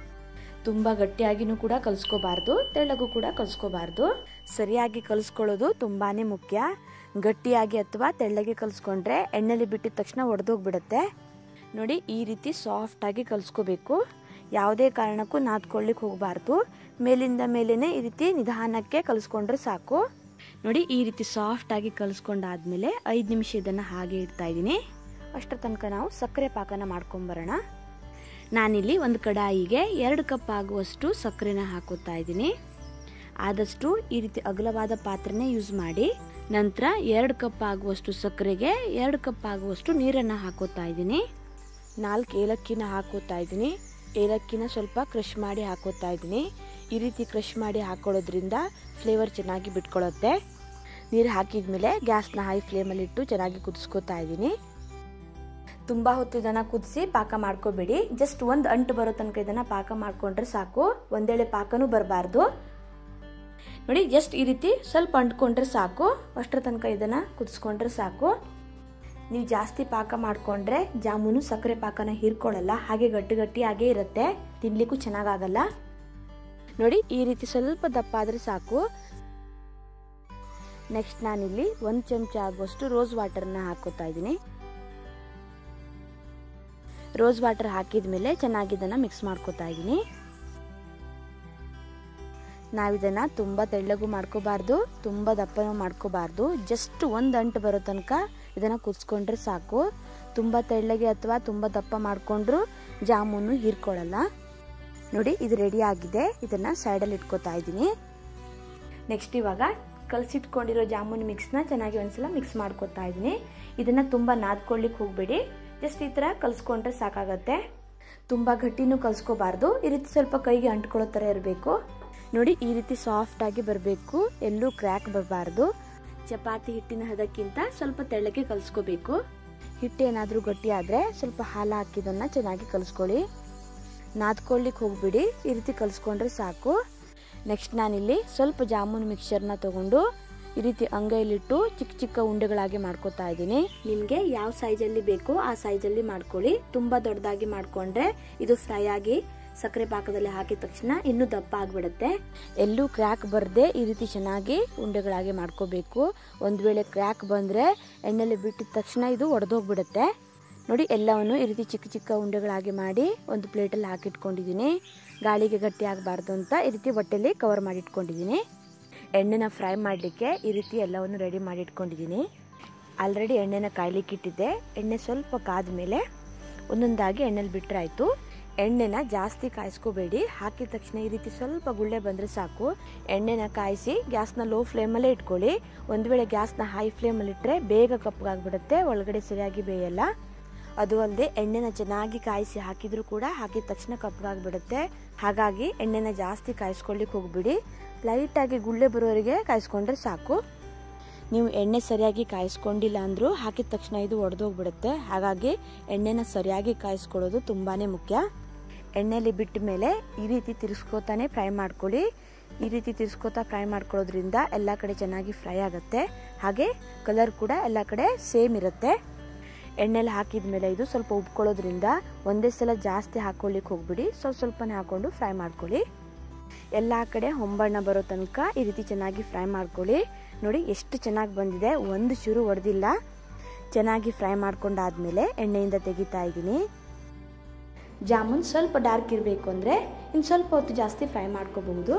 A: ತುಂಬ ಗಟ್ಟಿಯಾಗಿನೂ ಕೂಡ ಕಲಿಸ್ಕೋಬಾರ್ದು ತೆಳ್ಳಗೂ ಕೂಡ ಕಲಿಸ್ಕೋಬಾರ್ದು ಸರಿಯಾಗಿ ಕಲಿಸ್ಕೊಳ್ಳೋದು ತುಂಬಾ ಮುಖ್ಯ ಗಟ್ಟಿಯಾಗಿ ಅಥವಾ ತೆಳ್ಳಗೆ ಕಲಿಸ್ಕೊಂಡ್ರೆ ಎಣ್ಣೆಲಿ ಬಿಟ್ಟಿದ ತಕ್ಷಣ ಒಡೆದೋಗ್ಬಿಡುತ್ತೆ ನೋಡಿ ಈ ರೀತಿ ಸಾಫ್ಟಾಗಿ ಕಲಿಸ್ಕೋಬೇಕು ಯಾವುದೇ ಕಾರಣಕ್ಕೂ ನಾದ್ಕೊಳ್ಳಿಕ್ಕೆ ಹೋಗಬಾರ್ದು ಮೇಲಿಂದ ಮೇಲೇ ಈ ರೀತಿ ನಿಧಾನಕ್ಕೆ ಕಲಿಸ್ಕೊಂಡ್ರೆ ಸಾಕು ನೋಡಿ ಈ ರೀತಿ ಸಾಫ್ಟಾಗಿ ಕಲಿಸ್ಕೊಂಡಾದ್ಮೇಲೆ ಐದು ನಿಮಿಷ ಇದನ್ನು ಹಾಗೆ ಇಡ್ತಾ ಇದ್ದೀನಿ ಅಷ್ಟರ ತನಕ ನಾವು ಸಕ್ಕರೆ ಪಾಕನ ಮಾಡ್ಕೊಂಬರೋಣ ನಾನಿಲ್ಲಿ ಒಂದು ಕಡಾಯಿಗೆ ಎರಡು ಕಪ್ ಆಗುವಷ್ಟು ಸಕ್ಕರೆನ ಹಾಕೋತಾ ಇದ್ದೀನಿ ಆದಷ್ಟು ಈ ರೀತಿ ಅಗಲವಾದ ಪಾತ್ರೆನೇ ಯೂಸ್ ಮಾಡಿ ನಂತರ ಎರಡು ಕಪ್ ಆಗುವಷ್ಟು ಸಕ್ಕರೆಗೆ ಎರಡು ಕಪ್ ಆಗುವಷ್ಟು ನೀರನ್ನು ಹಾಕೋತಾ ಇದ್ದೀನಿ ನಾಲ್ಕು ಏಲಕ್ಕಿನ ಹಾಕೋತಾ ಇದ್ದೀನಿ ಏಲಕ್ಕಿನ ಸ್ವಲ್ಪ ಕ್ರಷ್ ಮಾಡಿ ಹಾಕೋತಾ ಇದ್ದೀನಿ ಈ ರೀತಿ ಕ್ರಷ್ ಮಾಡಿ ಹಾಕೊಳ್ಳೋದ್ರಿಂದ ಫ್ಲೇವರ್ ಚೆನ್ನಾಗಿ ಬಿಟ್ಕೊಳ್ಳುತ್ತೆ ನೀರು ಹಾಕಿದ ಮೇಲೆ ಗ್ಯಾಸ್ನ ಹೈ ಫ್ಲೇಮಲ್ಲಿ ಇಟ್ಟು ಚೆನ್ನಾಗಿ ಕುದಿಸ್ಕೋತಾ ಇದ್ದೀನಿ ತುಂಬ ಹೊತ್ತು ಇದನ್ನು ಕುದಿಸಿ ಪಾಕ ಮಾಡ್ಕೋಬೇಡಿ ಜಸ್ಟ್ ಒಂದು ಅಂಟು ಬರೋ ತನಕ ಇದನ್ನು ಪಾಕ ಮಾಡಿಕೊಂಡ್ರೆ ಸಾಕು ಒಂದೇಳೆ ಪಾಕನೂ ಬರಬಾರ್ದು ನೋಡಿ ಜಸ್ಟ್ ಈ ರೀತಿ ಸ್ವಲ್ಪ ಅಂಟ್ಕೊಂಡ್ರೆ ಸಾಕು ಅಷ್ಟರ ತನಕ ಇದನ್ನು ಕುದಿಸ್ಕೊಂಡ್ರೆ ಸಾಕು ನೀವು ಜಾಸ್ತಿ ಪಾಕ ಮಾಡಿಕೊಂಡ್ರೆ ಜಾಮೂನು ಸಕ್ಕರೆ ಪಾಕನ ಹೀರ್ಕೊಳ್ಳಲ್ಲ ಹಾಗೆ ಗಟ್ಟಿ ಗಟ್ಟಿಯಾಗೇ ಇರುತ್ತೆ ತಿನ್ಲಿಕ್ಕೂ ಚೆನ್ನಾಗಾಗಲ್ಲ ನೋಡಿ ಈ ರೀತಿ ಸ್ವಲ್ಪ ದಪ್ಪ ಆದರೆ ಸಾಕು ನೆಕ್ಸ್ಟ್ ನಾನಿಲ್ಲಿ ಒಂದು ಚಮಚ ಆಗುವಷ್ಟು ರೋಸ್ ವಾಟರ್ನ ಹಾಕೋತಾ ಇದ್ದೀನಿ ರೋಸ್ ವಾಟರ್ ಹಾಕಿದ ಮೇಲೆ ಚೆನ್ನಾಗಿ ಇದನ್ನು ಮಿಕ್ಸ್ ಮಾಡ್ಕೋತಾ ಇದ್ದೀನಿ ನಾವಿದನ್ನು ತುಂಬ ತೆಳ್ಳಗೂ ಮಾಡ್ಕೋಬಾರ್ದು ತುಂಬ ದಪ್ಪನೂ ಮಾಡ್ಕೋಬಾರ್ದು ಜಸ್ಟ್ ಒಂದು ಅಂಟು ಬರೋ ತನಕ ಇದನ್ನು ಕುದಿಸ್ಕೊಂಡ್ರೆ ಸಾಕು ತುಂಬ ತೆಳ್ಳಗೆ ಅಥವಾ ತುಂಬ ದಪ್ಪ ಮಾಡಿಕೊಂಡ್ರು ಜಾಮೂನು ಹೀರ್ಕೊಳ್ಳಲ್ಲ ನೋಡಿ ಇದು ರೆಡಿ ಆಗಿದೆ ಇದನ್ನು ಸೈಡಲ್ಲಿ ಇಟ್ಕೋತಾ ಇದ್ದೀನಿ ನೆಕ್ಸ್ಟ್ ಇವಾಗ ಕಲಸಿಟ್ಕೊಂಡಿರೋ ಜಾಮೂನ್ ಮಿಕ್ಸ್ನ ಚೆನ್ನಾಗಿ ಒಂದ್ಸಲ ಮಿಕ್ಸ್ ಮಾಡ್ಕೋತಾ ಇದ್ದೀನಿ ಇದನ್ನು ತುಂಬ ನಾದ್ಕೊಳ್ಳಿಕ್ಕೆ ಹೋಗಬೇಡಿ ಜಸ್ಟ್ ಈ ಥರ ಕಲಿಸ್ಕೊಂಡ್ರೆ ಸಾಕಾಗತ್ತೆ ತುಂಬ ಗಟ್ಟಿನೂ ಕಲಿಸ್ಕೋಬಾರ್ದು ಈ ರೀತಿ ಸ್ವಲ್ಪ ಕೈಗೆ ಅಂಟ್ಕೊಳ್ಳೋ ಥರ ಇರಬೇಕು ನೋಡಿ ಈ ರೀತಿ ಸಾಫ್ಟಾಗಿ ಬರಬೇಕು ಎಲ್ಲೂ ಕ್ರ್ಯಾಕ್ ಬರಬಾರ್ದು ಚಪಾತಿ ಹಿಟ್ಟಿನ ಹದಕ್ಕಿಂತ ಸ್ವಲ್ಪ ತೆಳ್ಳಗೆ ಕಲಿಸ್ಕೋಬೇಕು ಹಿಟ್ಟು ಏನಾದರೂ ಗಟ್ಟಿ ಆದರೆ ಸ್ವಲ್ಪ ಹಾಲು ಹಾಕಿದನ್ನು ಚೆನ್ನಾಗಿ ಕಲಿಸ್ಕೊಳ್ಳಿ ನಾದ್ಕೊಳ್ಳಿಕ್ಕೆ ಹೋಗ್ಬಿಡಿ ಈ ರೀತಿ ಕಲಿಸ್ಕೊಂಡ್ರೆ ಸಾಕು ನೆಕ್ಸ್ಟ್ ನಾನಿಲ್ಲಿ ಸ್ವಲ್ಪ ಜಾಮೂನ್ ಮಿಕ್ಸ್ಚರ್ನ ತಗೊಂಡು ಈ ರೀತಿ ಅಂಗೈಲಿಟ್ಟು ಚಿಕ್ಕ ಚಿಕ್ಕ ಉಂಡೆಗಳಾಗಿ ಮಾಡ್ಕೋತಾ ಇದ್ದೀನಿ ನಿಮಗೆ ಯಾವ ಸೈಜಲ್ಲಿ ಬೇಕೋ ಆ ಸೈಜಲ್ಲಿ ಮಾಡ್ಕೊಳ್ಳಿ ತುಂಬ ದೊಡ್ಡದಾಗಿ ಮಾಡಿಕೊಂಡ್ರೆ ಇದು ಫ್ರೈ ಆಗಿ ಸಕ್ಕರೆ ಪಾಕದಲ್ಲಿ ಹಾಕಿದ ತಕ್ಷಣ ಇನ್ನೂ ದಪ್ಪ ಆಗಿಬಿಡುತ್ತೆ ಎಲ್ಲೂ ಕ್ರ್ಯಾಕ್ ಬರದೆ ಈ ರೀತಿ ಚೆನ್ನಾಗಿ ಉಂಡೆಗಳಾಗಿ ಮಾಡ್ಕೋಬೇಕು ಒಂದು ವೇಳೆ ಕ್ರ್ಯಾಕ್ ಬಂದರೆ ಎಣ್ಣೆಲಿ ಬಿಟ್ಟಿದ ತಕ್ಷಣ ಇದು ಒಡೆದೋಗ್ಬಿಡುತ್ತೆ ನೋಡಿ ಎಲ್ಲವನ್ನು ಈ ರೀತಿ ಚಿಕ್ಕ ಚಿಕ್ಕ ಉಂಡೆಗಳಾಗಿ ಮಾಡಿ ಒಂದು ಪ್ಲೇಟಲ್ಲಿ ಹಾಕಿಟ್ಕೊಂಡಿದ್ದೀನಿ ಗಾಳಿಗೆ ಗಟ್ಟಿ ಆಗಬಾರ್ದು ಅಂತ ಈ ರೀತಿ ಹೊಟ್ಟೆಲಿ ಕವರ್ ಮಾಡಿ ಇಟ್ಕೊಂಡಿದ್ದೀನಿ ಎಣ್ಣೆನ ಫ್ರೈ ಮಾಡಲಿಕ್ಕೆ ಈ ರೀತಿ ಎಲ್ಲವನ್ನು ರೆಡಿ ಮಾಡಿ ಇಟ್ಕೊಂಡಿದ್ದೀನಿ ಆಲ್ರೆಡಿ ಎಣ್ಣೆನ ಕಾಯ್ಲಿಕ್ಕೆ ಇಟ್ಟಿದ್ದೆ ಎಣ್ಣೆ ಸ್ವಲ್ಪ ಕಾದ ಮೇಲೆ ಒಂದೊಂದಾಗಿ ಎಣ್ಣೆಲಿ ಬಿಟ್ಟರೆ ಆಯಿತು ಎಣ್ಣೆನ ಜಾಸ್ತಿ ಕಾಯಿಸ್ಕೋಬೇಡಿ ಹಾಕಿದ ತಕ್ಷಣ ಈ ರೀತಿ ಸ್ವಲ್ಪ ಗುಳ್ಳೆ ಬಂದರೆ ಸಾಕು ಎಣ್ಣೆನ ಕಾಯಿಸಿ ಗ್ಯಾಸ್ನ ಲೋ ಫ್ಲೇಮಲ್ಲೇ ಇಟ್ಕೊಳ್ಳಿ ಒಂದು ವೇಳೆ ಗ್ಯಾಸ್ನ ಹೈ ಫ್ಲೇಮಲ್ಲಿ ಇಟ್ಟರೆ ಬೇಗ ಕಪ್ಪಗಾಗ್ಬಿಡುತ್ತೆ ಒಳಗಡೆ ಸರಿಯಾಗಿ ಬೇಯಲ್ಲ ಅದು ಅಲ್ಲದೆ ಎಣ್ಣೆನ ಚೆನ್ನಾಗಿ ಕಾಯಿಸಿ ಹಾಕಿದ್ರು ಕೂಡ ಹಾಕಿದ ತಕ್ಷಣ ಕಪ್ಪಗಾಗ್ಬಿಡುತ್ತೆ ಹಾಗಾಗಿ ಎಣ್ಣೆನ ಜಾಸ್ತಿ ಕಾಯಿಸ್ಕೊಳ್ಳಿಕ್ಕೆ ಹೋಗ್ಬಿಡಿ ಲೈಟಾಗಿ ಗುಳ್ಳೆ ಬರೋವರೆಗೆ ಕಾಯಿಸ್ಕೊಂಡ್ರೆ ಸಾಕು ನೀವು ಎಣ್ಣೆ ಸರಿಯಾಗಿ ಕಾಯಿಸ್ಕೊಂಡಿಲ್ಲ ಅಂದರೂ ಹಾಕಿದ ತಕ್ಷಣ ಇದು ಒಡೆದೋಗ್ಬಿಡುತ್ತೆ ಹಾಗಾಗಿ ಎಣ್ಣೆನ ಸರಿಯಾಗಿ ಕಾಯಿಸ್ಕೊಳ್ಳೋದು ತುಂಬಾ ಮುಖ್ಯ ಎಣ್ಣೆಲಿ ಬಿಟ್ಟ ಮೇಲೆ ಈ ರೀತಿ ತಿರ್ಸ್ಕೋತಾನೆ ಫ್ರೈ ಮಾಡ್ಕೊಳ್ಳಿ ಈ ರೀತಿ ತಿರ್ಸ್ಕೋತಾ ಫ್ರೈ ಮಾಡ್ಕೊಳ್ಳೋದ್ರಿಂದ ಎಲ್ಲ ಕಡೆ ಚೆನ್ನಾಗಿ ಫ್ರೈ ಆಗುತ್ತೆ ಹಾಗೆ ಕಲರ್ ಕೂಡ ಎಲ್ಲ ಕಡೆ ಸೇಮ್ ಇರುತ್ತೆ ಎಣ್ಣೆಲಿ ಹಾಕಿದ ಮೇಲೆ ಇದು ಸ್ವಲ್ಪ ಉಬ್ಕೊಳ್ಳೋದ್ರಿಂದ ಒಂದೇ ಸಲ ಜಾಸ್ತಿ ಹಾಕೊಳ್ಳಿಕ್ಕೆ ಹೋಗ್ಬಿಡಿ ಸ್ವಲ್ಪ ಸ್ವಲ್ಪನೇ ಹಾಕೊಂಡು ಫ್ರೈ ಮಾಡ್ಕೊಳ್ಳಿ ಎಲ್ಲ ಕಡೆ ಹೊಂಬಣ್ಣ ಬರೋ ತನಕ ಈ ರೀತಿ ಚೆನ್ನಾಗಿ ಫ್ರೈ ಮಾಡ್ಕೊಳ್ಳಿ ನೋಡಿ ಎಷ್ಟು ಚೆನ್ನಾಗಿ ಬಂದಿದೆ ಒಂದು ಚೂರು ಹೊಡೆದಿಲ್ಲ ಚೆನ್ನಾಗಿ ಫ್ರೈ ಮಾಡ್ಕೊಂಡಾದ್ಮೇಲೆ ಎಣ್ಣೆಯಿಂದ ತೆಗಿತಾ ಇದ್ದೀನಿ ಜಾಮೂನ್ ಸ್ವಲ್ಪ ಡಾರ್ಕ್ ಇರಬೇಕು ಅಂದರೆ ಇನ್ನು ಸ್ವಲ್ಪ ಹೊತ್ತು ಜಾಸ್ತಿ ಫ್ರೈ ಮಾಡ್ಕೋಬಹುದು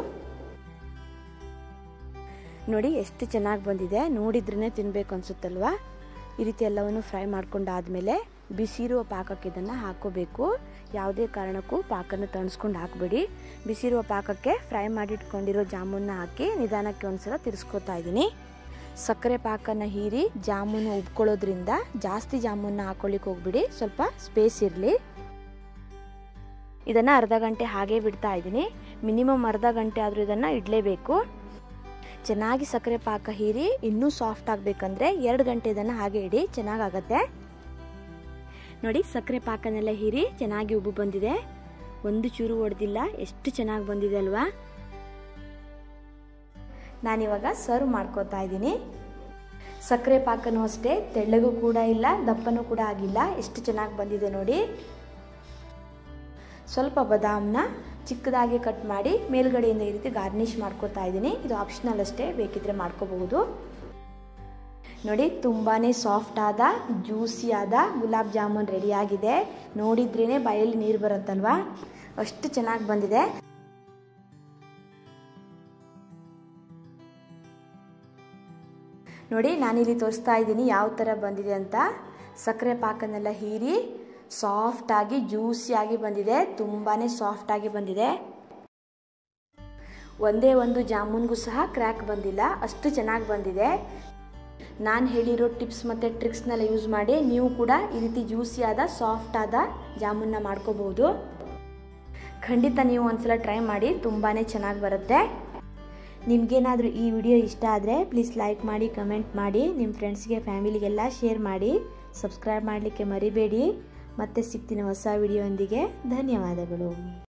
A: ನೋಡಿ ಎಷ್ಟು ಚೆನ್ನಾಗಿ ಬಂದಿದೆ ನೋಡಿದ್ರೇ ತಿನ್ಬೇಕು ಅನ್ಸುತ್ತಲ್ವಾ ಈ ರೀತಿ ಎಲ್ಲವನ್ನು ಫ್ರೈ ಮಾಡ್ಕೊಂಡಾದ್ಮೇಲೆ ಬಿಸಿರುವ ಪಾಕಕ್ಕೆ ಇದನ್ನು ಹಾಕೋಬೇಕು ಯಾವುದೇ ಕಾರಣಕ್ಕೂ ಪಾಕನ ತಣಿಸ್ಕೊಂಡು ಹಾಕಬೇಡಿ ಬಿಸಿರುವ ಪಾಕಕ್ಕೆ ಫ್ರೈ ಮಾಡಿಟ್ಕೊಂಡಿರೋ ಜಾಮೂನ್ನ ಹಾಕಿ ನಿಧಾನಕ್ಕೆ ಒಂದ್ಸಲ ತಿರ್ಸ್ಕೊತಾ ಇದ್ದೀನಿ ಸಕ್ಕರೆ ಪಾಕನ ಹೀರಿ ಜಾಮೂನು ಉಬ್ಕೊಳ್ಳೋದ್ರಿಂದ ಜಾಸ್ತಿ ಜಾಮೂನ್ನ ಹಾಕೊಳ್ಳಿಕ್ಕೆ ಹೋಗ್ಬಿಡಿ ಸ್ವಲ್ಪ ಸ್ಪೇಸ್ ಇರಲಿ ಇದನ್ನು ಅರ್ಧ ಗಂಟೆ ಹಾಗೆ ಬಿಡ್ತಾ ಇದ್ದೀನಿ ಮಿನಿಮಮ್ ಅರ್ಧ ಗಂಟೆ ಆದರೂ ಇದನ್ನು ಇಡಲೇಬೇಕು ಚೆನ್ನಾಗಿ ಸಕ್ಕರೆ ಪಾಕ ಹೀರಿ ಇನ್ನೂ ಸಾಫ್ಟ್ ಆಗಬೇಕಂದ್ರೆ ಎರಡು ಗಂಟೆ ಇದನ್ನು ಹಾಗೆ ಇಡಿ ಚೆನ್ನಾಗಾಗತ್ತೆ ನೋಡಿ ಸಕ್ಕರೆ ಪಾಕನೆಲ್ಲ ಹೀರಿ ಚೆನ್ನಾಗಿ ಉಬ್ಬು ಬಂದಿದೆ ಒಂದು ಚೂರು ಹೊಡೆದಿಲ್ಲ ಎಷ್ಟು ಚೆನ್ನಾಗಿ ಬಂದಿದೆ ಅಲ್ವಾ ನಾನಿವಾಗ ಸರ್ವ್ ಮಾಡ್ಕೋತಾ ಇದ್ದೀನಿ ಸಕ್ಕರೆ ಪಾಕನೂ ಅಷ್ಟೇ ತೆಳ್ಳಗೂ ಕೂಡ ಇಲ್ಲ ದಪ್ಪನೂ ಕೂಡ ಆಗಿಲ್ಲ ಎಷ್ಟು ಚೆನ್ನಾಗಿ ಬಂದಿದೆ ನೋಡಿ ಸ್ವಲ್ಪ ಬಾದಾಮ್ನ ಚಿಕ್ಕದಾಗಿ ಕಟ್ ಮಾಡಿ ಮೇಲ್ಗಡೆಯಿಂದ ಈ ರೀತಿ ಗಾರ್ನಿಷ್ ಮಾಡ್ಕೋತಾ ಇದ್ದೀನಿ ಇದು ಆಪ್ಷನಲ್ ಅಷ್ಟೇ ಬೇಕಿದ್ರೆ ಮಾಡ್ಕೋಬಹುದು ನೋಡಿ ತುಂಬಾ ಸಾಫ್ಟ್ ಆದ ಜ್ಯೂಸಿ ಆದ ಗುಲಾಬ್ ಜಾಮೂನ್ ರೆಡಿ ಆಗಿದೆ ನೋಡಿದ್ರೇ ಬಾಯಲ್ಲಿ ನೀರು ಬರುತ್ತಲ್ವಾ ಅಷ್ಟು ಚೆನ್ನಾಗಿ ಬಂದಿದೆ ನೋಡಿ ನಾನಿಲ್ಲಿ ತೋರಿಸ್ತಾ ಇದ್ದೀನಿ ಯಾವ ಥರ ಬಂದಿದೆ ಅಂತ ಸಕ್ಕರೆ ಪಾಕನೆಲ್ಲ ಹೀರಿ ಸಾಫ್ಟಾಗಿ ಜ್ಯೂಸಿಯಾಗಿ ಬಂದಿದೆ ತುಂಬಾ ಸಾಫ್ಟಾಗಿ ಬಂದಿದೆ ಒಂದೇ ಒಂದು ಜಾಮೂನ್ಗೂ ಸಹ ಕ್ರ್ಯಾಕ್ ಬಂದಿಲ್ಲ ಅಷ್ಟು ಚೆನ್ನಾಗಿ ಬಂದಿದೆ ನಾನು ಹೇಳಿರೋ ಟಿಪ್ಸ್ ಮತ್ತು ಟ್ರಿಕ್ಸ್ನೆಲ್ಲ ಯೂಸ್ ಮಾಡಿ ನೀವು ಕೂಡ ಈ ರೀತಿ ಜ್ಯೂಸಿಯಾದ ಸಾಫ್ಟ್ ಆದ ಜಾಮೂನ್ನ ಮಾಡ್ಕೋಬಹುದು ಖಂಡಿತ ನೀವು ಒಂದ್ಸಲ ಟ್ರೈ ಮಾಡಿ ತುಂಬಾ ಚೆನ್ನಾಗಿ ಬರುತ್ತೆ ನಿಮಗೇನಾದರೂ ಈ ವಿಡಿಯೋ ಇಷ್ಟ ಆದರೆ ಪ್ಲೀಸ್ ಲೈಕ್ ಮಾಡಿ ಕಮೆಂಟ್ ಮಾಡಿ ನಿಮ್ಮ ಫ್ರೆಂಡ್ಸ್ಗೆ ಫ್ಯಾಮಿಲಿಗೆಲ್ಲ ಶೇರ್ ಮಾಡಿ ಸಬ್ಸ್ಕ್ರೈಬ್ ಮಾಡಲಿಕ್ಕೆ ಮರಿಬೇಡಿ ಮತ್ತೆ ಸಿಗ್ತೀನಿ ಹೊಸ ವಿಡಿಯೋಂದಿಗೆ ಧನ್ಯವಾದಗಳು